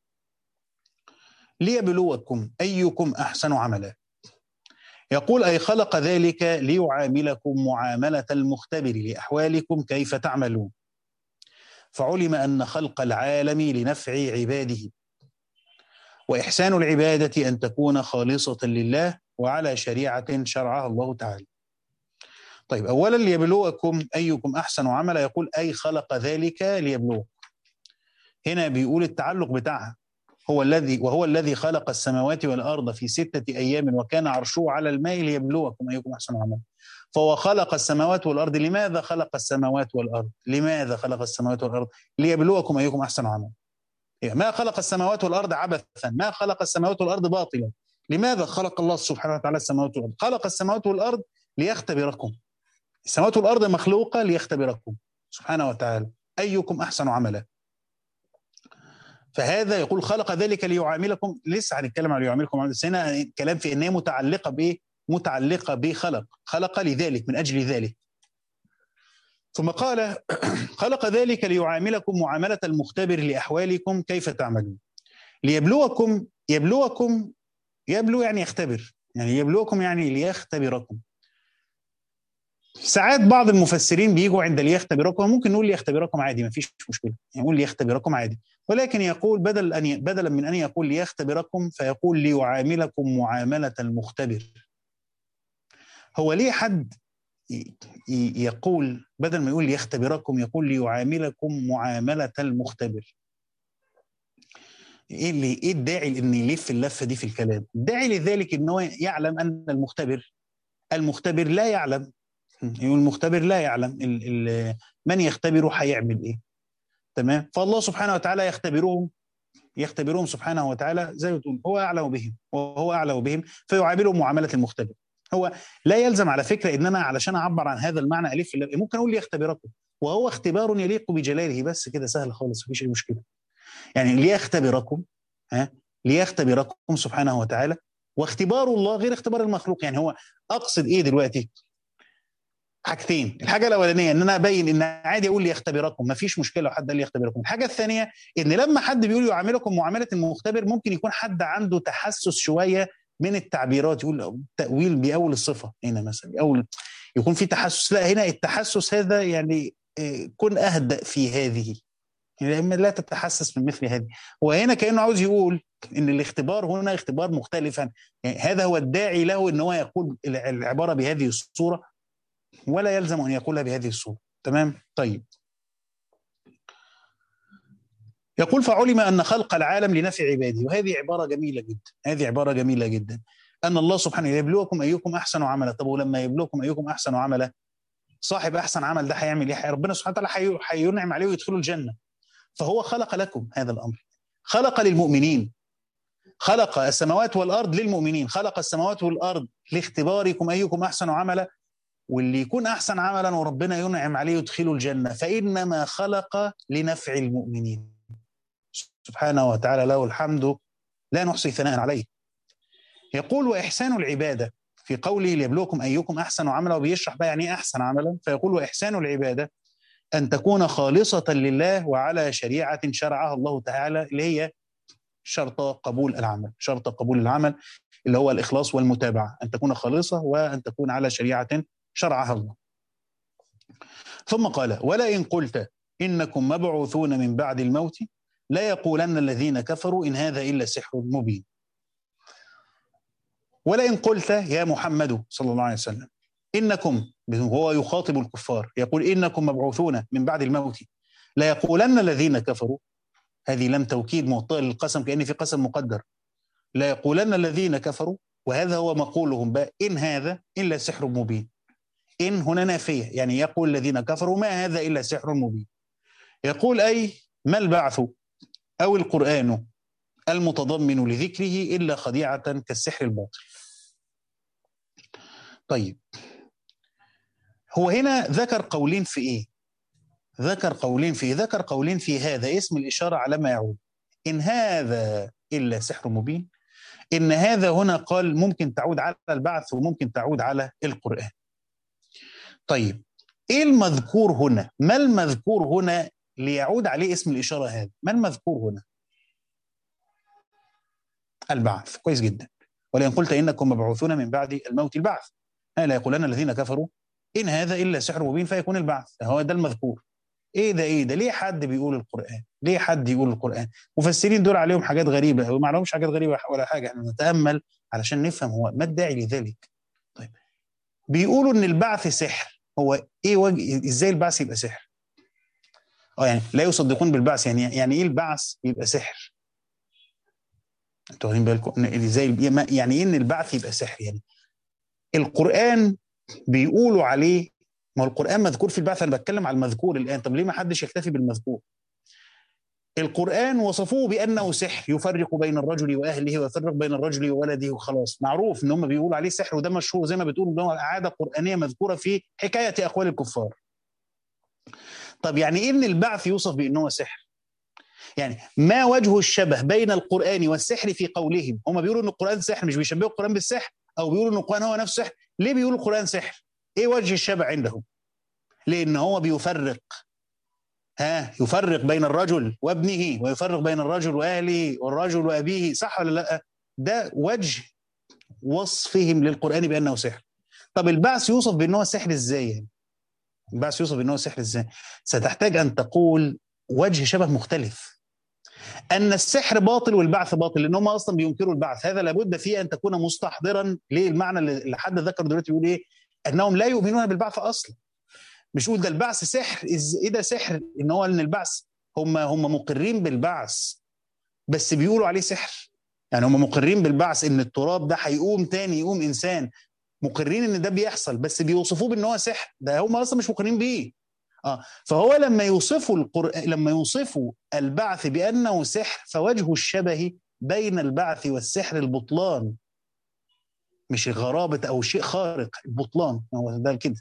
ليبلوكم أيكم أحسن عملا يقول أي خلق ذلك ليعاملكم معاملة المختبر لأحوالكم كيف تعملون فعلم أن خلق العالم لنفع عباده وإحسان العبادة أن تكون خالصة لله وعلى شريعة شرعها الله تعالى طيب أولا ليبلوكم أيكم أحسن عملا يقول أي خلق ذلك ليبلوكم هنا بيقول التعلق بتاعها هو الذي وهو الذي خلق السماوات والأرض في ستة أيام وكان عرشه على الماء ليبلوكم أيكم أحسن عملا فهو خلق السماوات والأرض لماذا خلق السماوات والأرض لماذا خلق السماوات والأرض ليبلوكم أيكم أحسن عملا ما خلق السماوات والأرض عبثا ما خلق السماوات والأرض باطلا لماذا خلق الله سبحانه وتعالى السماوات والأرض خلق السماوات والأرض ليختبركم السماوات والأرض مخلوقة ليختبركم سبحانه وتعالى أيكم أحسن عملا فهذا يقول خلق ذلك ليعاملكم لسه هنتكلم عن ليعاملكم بس هنا كلام في ان هي متعلقه بايه؟ متعلقه بخلق خلق لذلك من اجل ذلك ثم قال خلق ذلك ليعاملكم معامله المختبر لاحوالكم كيف تعملون ليبلوكم يبلوكم يبلو يعني يختبر يعني يبلوكم يعني ليختبركم ساعات بعض المفسرين بيجوا عند ليختبركم ممكن نقول ليختبركم عادي ما فيش مشكله يعني نقول ليختبركم عادي ولكن يقول بدل ان بدلا من ان يقول ليختبركم فيقول ليعاملكم معامله المختبر هو ليه حد يقول بدل ما يقول ليختبركم يقول ليعاملكم معامله المختبر ايه اللي ايه الداعي لان يلف اللفه دي في الكلام؟ الداعي لذلك ان هو يعلم ان المختبر المختبر لا يعلم يقول المختبر لا يعلم ال ال من يختبره هيعمل ايه تمام فالله سبحانه وتعالى يختبرهم يختبرهم سبحانه وتعالى زي ما تقول هو اعلم بهم وهو اعلم بهم فيعاملهم معامله المختبر هو لا يلزم على فكره ان انا علشان اعبر عن هذا المعنى الف ممكن اقول ليختبركم وهو اختبار يليق بجلاله بس كده سهل خالص مفيش اي مشكله يعني ليختبركم ها ليختبركم سبحانه وتعالى واختبار الله غير اختبار المخلوق يعني هو اقصد ايه دلوقتي حاجتين الحاجه الاولانيه ان انا ابين ان عادي اقول ليختبركم ما فيش مشكله لو حد قال ليختبركم الحاجه الثانيه ان لما حد بيقول يعاملكم معامله المختبر ممكن يكون حد عنده تحسس شويه من التعبيرات يقول تاويل باول الصفه هنا مثلا اول يكون في تحسس لا هنا التحسس هذا يعني كن اهدأ في هذه يعني لا تتحسس من مثل هذه وهنا كانه عاوز يقول ان الاختبار هنا اختبار مختلفا يعني هذا هو الداعي له ان هو يقول العباره بهذه الصوره ولا يلزم ان يقولها بهذه الصوره تمام طيب يقول فعلم ان خلق العالم لنفع عباده وهذه عباره جميله جدا هذه عباره جميله جدا ان الله سبحانه يبلوكم ايكم احسن عملا طب ولما يبلوكم ايكم احسن عملا صاحب احسن عمل ده هيعمل ايه ربنا سبحانه وتعالى هينعم عليه ويدخله الجنه فهو خلق لكم هذا الامر خلق للمؤمنين خلق السماوات والارض للمؤمنين خلق السماوات والارض لاختباركم ايكم احسن عملا واللي يكون احسن عملا وربنا ينعم عليه يدخله الجنه فانما خلق لنفع المؤمنين سبحانه وتعالى له الحمد لا نحصي ثناء عليه يقول واحسان العباده في قوله ليبلوكم ايكم احسن عملا وبيشرح بقى يعني ايه احسن عملا فيقول واحسان العباده ان تكون خالصه لله وعلى شريعه شرعها الله تعالى اللي هي شرط قبول العمل شرط قبول العمل اللي هو الإخلاص والمتابعة أن تكون خالصة وأن تكون على شريعة شرعها الله ثم قال ولئن قلت إنكم مبعوثون من بعد الموت لا يقولن الذين كفروا إن هذا إلا سحر مبين ولئن قلت يا محمد صلى الله عليه وسلم إنكم هو يخاطب الكفار يقول إنكم مبعوثون من بعد الموت لا يقولن الذين كفروا هذه لم توكيد معطية للقسم كأن في قسم مقدر لا يقولن الذين كفروا وهذا هو مقولهم بقى إن هذا إلا سحر مبين إن هنا نافية يعني يقول الذين كفروا ما هذا إلا سحر مبين يقول أي ما البعث أو القرآن المتضمن لذكره إلا خديعة كالسحر الباطل طيب هو هنا ذكر قولين في إيه ذكر قولين في ذكر قولين في هذا اسم الإشارة على ما يعود إن هذا إلا سحر مبين إن هذا هنا قال ممكن تعود على البعث وممكن تعود على القرآن طيب إيه المذكور هنا ما المذكور هنا ليعود عليه اسم الإشارة هذا ما المذكور هنا البعث كويس جدا ولئن قلت إنكم مبعوثون من بعد الموت البعث لا يقولن الذين كفروا إن هذا إلا سحر مبين فيكون البعث هو ده المذكور ايه ده ايه ده ليه حد بيقول القران ليه حد يقول القران مفسرين دول عليهم حاجات غريبه وما عليهمش حاجات غريبه ولا حاجه احنا نتامل علشان نفهم هو ما الداعي لذلك طيب بيقولوا ان البعث سحر هو ايه وجه ازاي البعث يبقى سحر اه يعني لا يصدقون بالبعث يعني يعني ايه البعث يبقى سحر انتوا واخدين بالكم ازاي يعني ايه ان البعث يبقى سحر يعني القران بيقولوا عليه ما هو القرآن مذكور في البعث أنا بتكلم على المذكور الآن طب ليه ما حدش يكتفي بالمذكور القرآن وصفوه بأنه سحر يفرق بين الرجل وأهله ويفرق بين الرجل وولده وخلاص معروف إن هم بيقولوا عليه سحر وده مشهور زي ما بتقولوا إن هو عادة قرآنية مذكورة في حكاية أقوال الكفار طب يعني إيه إن البعث يوصف بأنه سحر يعني ما وجه الشبه بين القرآن والسحر في قولهم هم بيقولوا إن القرآن سحر مش بيشبهوا القرآن بالسحر أو بيقولوا إن القرآن هو نفسه سحر ليه بيقولوا القرآن سحر ايه وجه الشبه عندهم لان هو بيفرق ها يفرق بين الرجل وابنه ويفرق بين الرجل واهله والرجل وابيه صح ولا لا ده وجه وصفهم للقران بانه سحر طب البعث يوصف بانه سحر ازاي يعني البعث يوصف بانه سحر ازاي ستحتاج ان تقول وجه شبه مختلف ان السحر باطل والبعث باطل لان هم اصلا بينكروا البعث هذا لابد فيه ان تكون مستحضرا للمعنى اللي حد ذكر دلوقتي بيقول ايه انهم لا يؤمنون بالبعث اصلا مش يقول ده البعث سحر ايه ده سحر ان هو ان البعث هم هم مقرين بالبعث بس بيقولوا عليه سحر يعني هم مقرين بالبعث ان التراب ده هيقوم تاني يقوم انسان مقرين ان ده بيحصل بس بيوصفوه بان هو سحر ده هم اصلا مش مقرين بيه اه فهو لما يوصفوا القرآن لما يوصفوا البعث بانه سحر فوجه الشبه بين البعث والسحر البطلان مش غرابة أو شيء خارق البطلان هو ده كده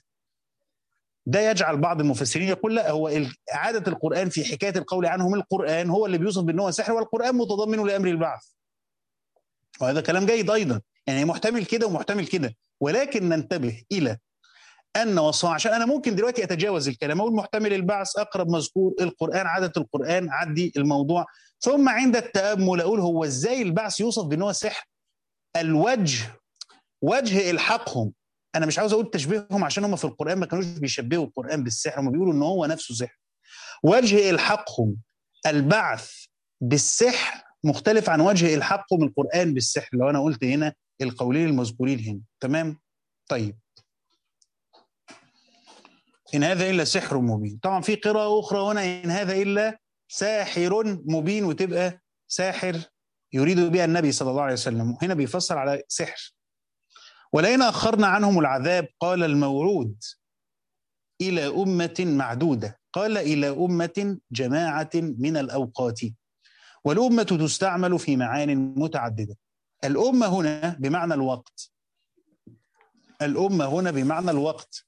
ده يجعل بعض المفسرين يقول لا هو إعادة القرآن في حكاية القول عنهم القرآن هو اللي بيوصف بأنه هو سحر والقرآن متضمن لأمر البعث وهذا كلام جيد أيضا يعني محتمل كده ومحتمل كده ولكن ننتبه إلى أن وصفه عشان أنا ممكن دلوقتي أتجاوز الكلام أقول محتمل البعث أقرب مذكور القرآن عادة القرآن عدي الموضوع ثم عند التأمل أقول هو إزاي البعث يوصف بأنه هو سحر الوجه وجه الحاقهم انا مش عاوز اقول تشبيههم عشان هم في القران ما كانوش بيشبهوا القران بالسحر هم بيقولوا ان هو نفسه سحر وجه الحاقهم البعث بالسحر مختلف عن وجه الحاقهم القران بالسحر لو انا قلت هنا القولين المذكورين هنا تمام طيب ان هذا الا سحر مبين طبعا في قراءه اخرى هنا ان هذا الا ساحر مبين وتبقى ساحر يريد بها النبي صلى الله عليه وسلم هنا بيفسر على سحر ولئن أخرنا عنهم العذاب قال المورود إلى أمة معدودة قال إلى أمة جماعة من الأوقات والأمة تستعمل في معان متعددة الأمة هنا بمعنى الوقت الأمة هنا بمعنى الوقت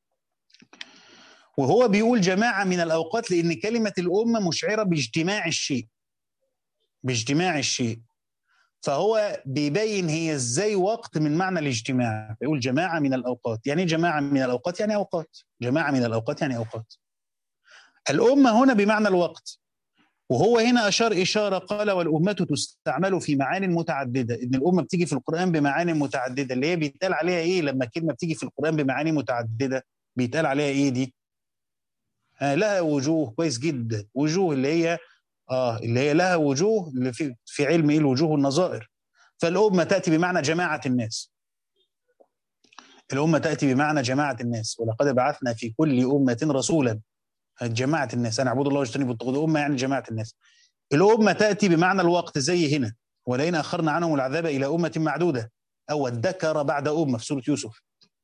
وهو بيقول جماعة من الأوقات لأن كلمة الأمة مشعرة باجتماع الشيء باجتماع الشيء فهو بيبين هي ازاي وقت من معنى الاجتماع بيقول جماعة من الأوقات يعني جماعة من الأوقات يعني أوقات جماعة من الأوقات يعني أوقات الأمة هنا بمعنى الوقت وهو هنا أشار إشارة قال والأمة تستعمل في معان متعددة إن الأمة بتيجي في القرآن بمعاني متعددة اللي هي بيتقال عليها إيه لما كلمة بتيجي في القرآن بمعاني متعددة بيتقال عليها إيه دي آه لها وجوه كويس جدا وجوه اللي هي اه اللي هي لها وجوه اللي في في علم ايه الوجوه والنظائر فالامه تاتي بمعنى جماعه الناس الامه تاتي بمعنى جماعه الناس ولقد بعثنا في كل امه رسولا جماعه الناس انا اعبد الله واجتنبوا الطاغوت امه يعني جماعه الناس الامه تاتي بمعنى الوقت زي هنا ولئن اخرنا عنهم العذاب الى امه معدوده او ادكر بعد امه في سوره يوسف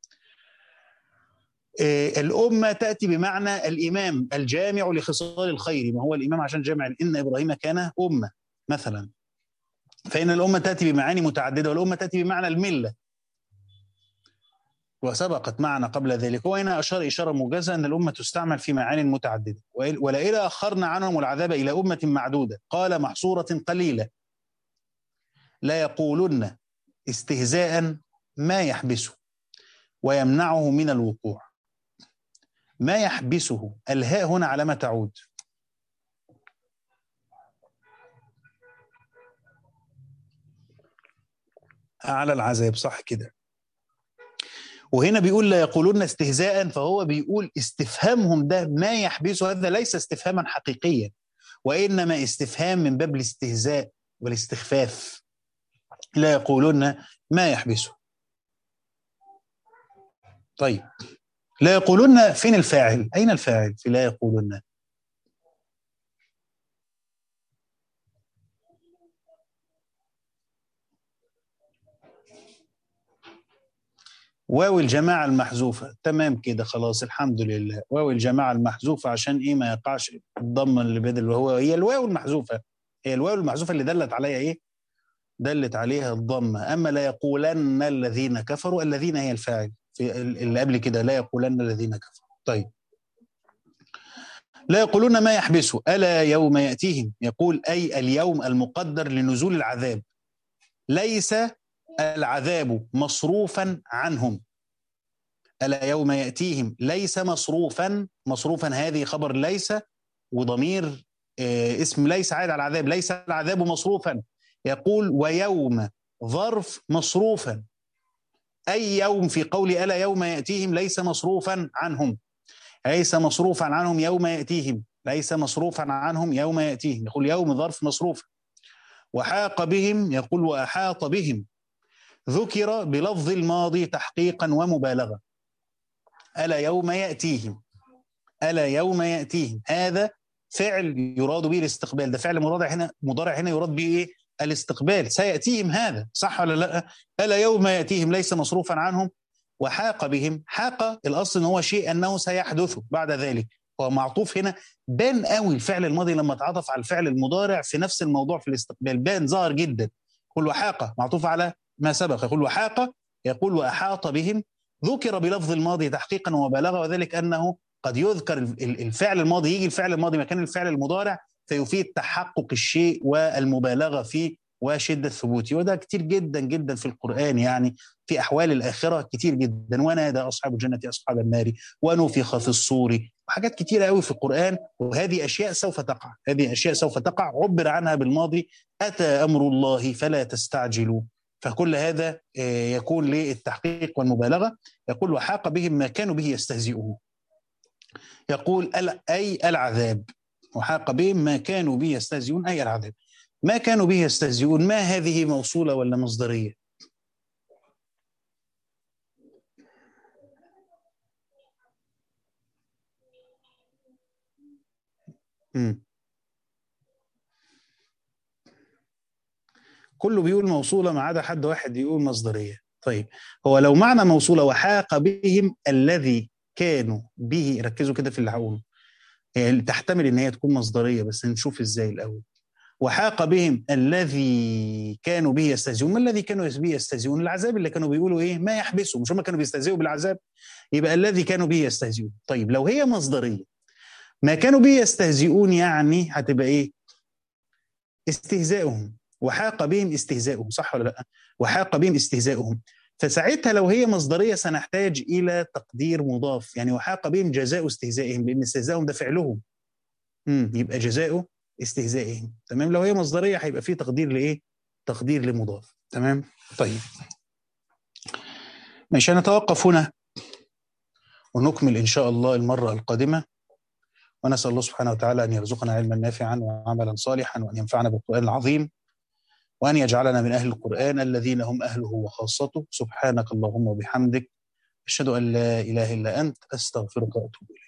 الأمة تأتي بمعنى الإمام الجامع لخصال الخير ما هو الإمام عشان جامع إن إبراهيم كان أمة مثلا فإن الأمة تأتي بمعاني متعددة والأمة تأتي بمعنى الملة وسبقت معنا قبل ذلك وهنا أشار إشارة موجزة أن الأمة تستعمل في معان متعددة ولئن أخرنا عنهم العذاب إلى أمة معدودة قال محصورة قليلة لا يقولن استهزاء ما يحبسه ويمنعه من الوقوع ما يحبسه الهاء هنا على ما تعود على العذاب صح كده وهنا بيقول لا يقولون استهزاء فهو بيقول استفهامهم ده ما يحبسه هذا ليس استفهاما حقيقيا وانما استفهام من باب الاستهزاء والاستخفاف لا يقولون ما يحبسه طيب لا يقولون فين الفاعل أين الفاعل في لا يقولون واو الجماعة المحذوفة تمام كده خلاص الحمد لله واو الجماعة المحذوفة عشان إيه ما يقعش الضم اللي بدل وهو هي الواو المحذوفة هي الواو المحذوفة اللي دلت عليها إيه دلت عليها الضمة أما لا يقولن الذين كفروا الذين هي الفاعل في اللي قبل كده لا يقولن الذين كفروا طيب لا يقولون ما يحبسه ألا يوم يأتيهم يقول أي اليوم المقدر لنزول العذاب ليس العذاب مصروفا عنهم ألا يوم يأتيهم ليس مصروفا مصروفا هذه خبر ليس وضمير اسم ليس عائد على العذاب ليس العذاب مصروفا يقول ويوم ظرف مصروفا أي يوم في قول ألا يوم يأتيهم ليس مصروفا عنهم ليس مصروفا عنهم يوم يأتيهم ليس مصروفا عنهم يوم يأتيهم يقول يوم ظرف مصروف وحاق بهم يقول وأحاط بهم ذكر بلفظ الماضي تحقيقا ومبالغة ألا يوم يأتيهم ألا يوم يأتيهم هذا فعل يراد به الاستقبال ده فعل مضارع هنا مضارع هنا يراد به ايه الاستقبال سيأتيهم هذا صح ولا لا ألا يوم يأتيهم ليس مصروفا عنهم وحاق بهم حاق الأصل أن هو شيء أنه سيحدث بعد ذلك هو معطوف هنا بان قوي الفعل الماضي لما اتعطف على الفعل المضارع في نفس الموضوع في الاستقبال بان ظاهر جدا يقول وحاق معطوف على ما سبق يقول وحاق يقول وأحاط بهم ذكر بلفظ الماضي تحقيقا ومبالغة وذلك أنه قد يذكر الفعل الماضي يجي الفعل الماضي مكان الفعل المضارع فيفيد تحقق الشيء والمبالغه فيه وشده ثبوته وده كتير جدا جدا في القران يعني في احوال الاخره كتير جدا ونادى اصحاب الجنه اصحاب النار ونفخ في الصور وحاجات كتيره قوي في القران وهذه اشياء سوف تقع هذه اشياء سوف تقع عبر عنها بالماضي اتى امر الله فلا تستعجلوا فكل هذا يكون للتحقيق والمبالغه يقول وحاق بهم ما كانوا به يستهزئون يقول اي العذاب وحاق بهم ما كانوا به يستهزئون أي العذاب ما كانوا به يستهزئون ما هذه موصولة ولا مصدرية مم. كله بيقول موصولة ما عدا حد واحد يقول مصدرية طيب هو لو معنى موصولة وحاق بهم الذي كانوا به ركزوا كده في اللي هقوله هي تحتمل ان هي تكون مصدريه بس نشوف ازاي الاول وحاق بهم الذي كانوا به يستهزئون ما الذي كانوا به يستهزئون العذاب اللي كانوا بيقولوا ايه ما يحبسهم مش هم كانوا بيستهزئوا بالعذاب يبقى الذي كانوا به يستهزئون طيب لو هي مصدريه ما كانوا به يستهزئون يعني هتبقى ايه استهزاؤهم وحاق بهم استهزاؤهم صح ولا لا وحاق بهم استهزاؤهم فساعتها لو هي مصدرية سنحتاج إلى تقدير مضاف يعني وحاق بهم جزاء استهزائهم لأن استهزائهم ده فعلهم امم يبقى جزاء استهزائهم تمام لو هي مصدرية هيبقى فيه تقدير لإيه تقدير لمضاف تمام طيب ماشي هنتوقف هنا ونكمل إن شاء الله المرة القادمة ونسأل الله سبحانه وتعالى أن يرزقنا علما نافعا وعملا صالحا وأن ينفعنا بالقرآن العظيم وأن يجعلنا من أهل القرآن الذين هم أهله وخاصته سبحانك اللهم وبحمدك أشهد أن لا إله إلا أنت أستغفرك وأتوب إليك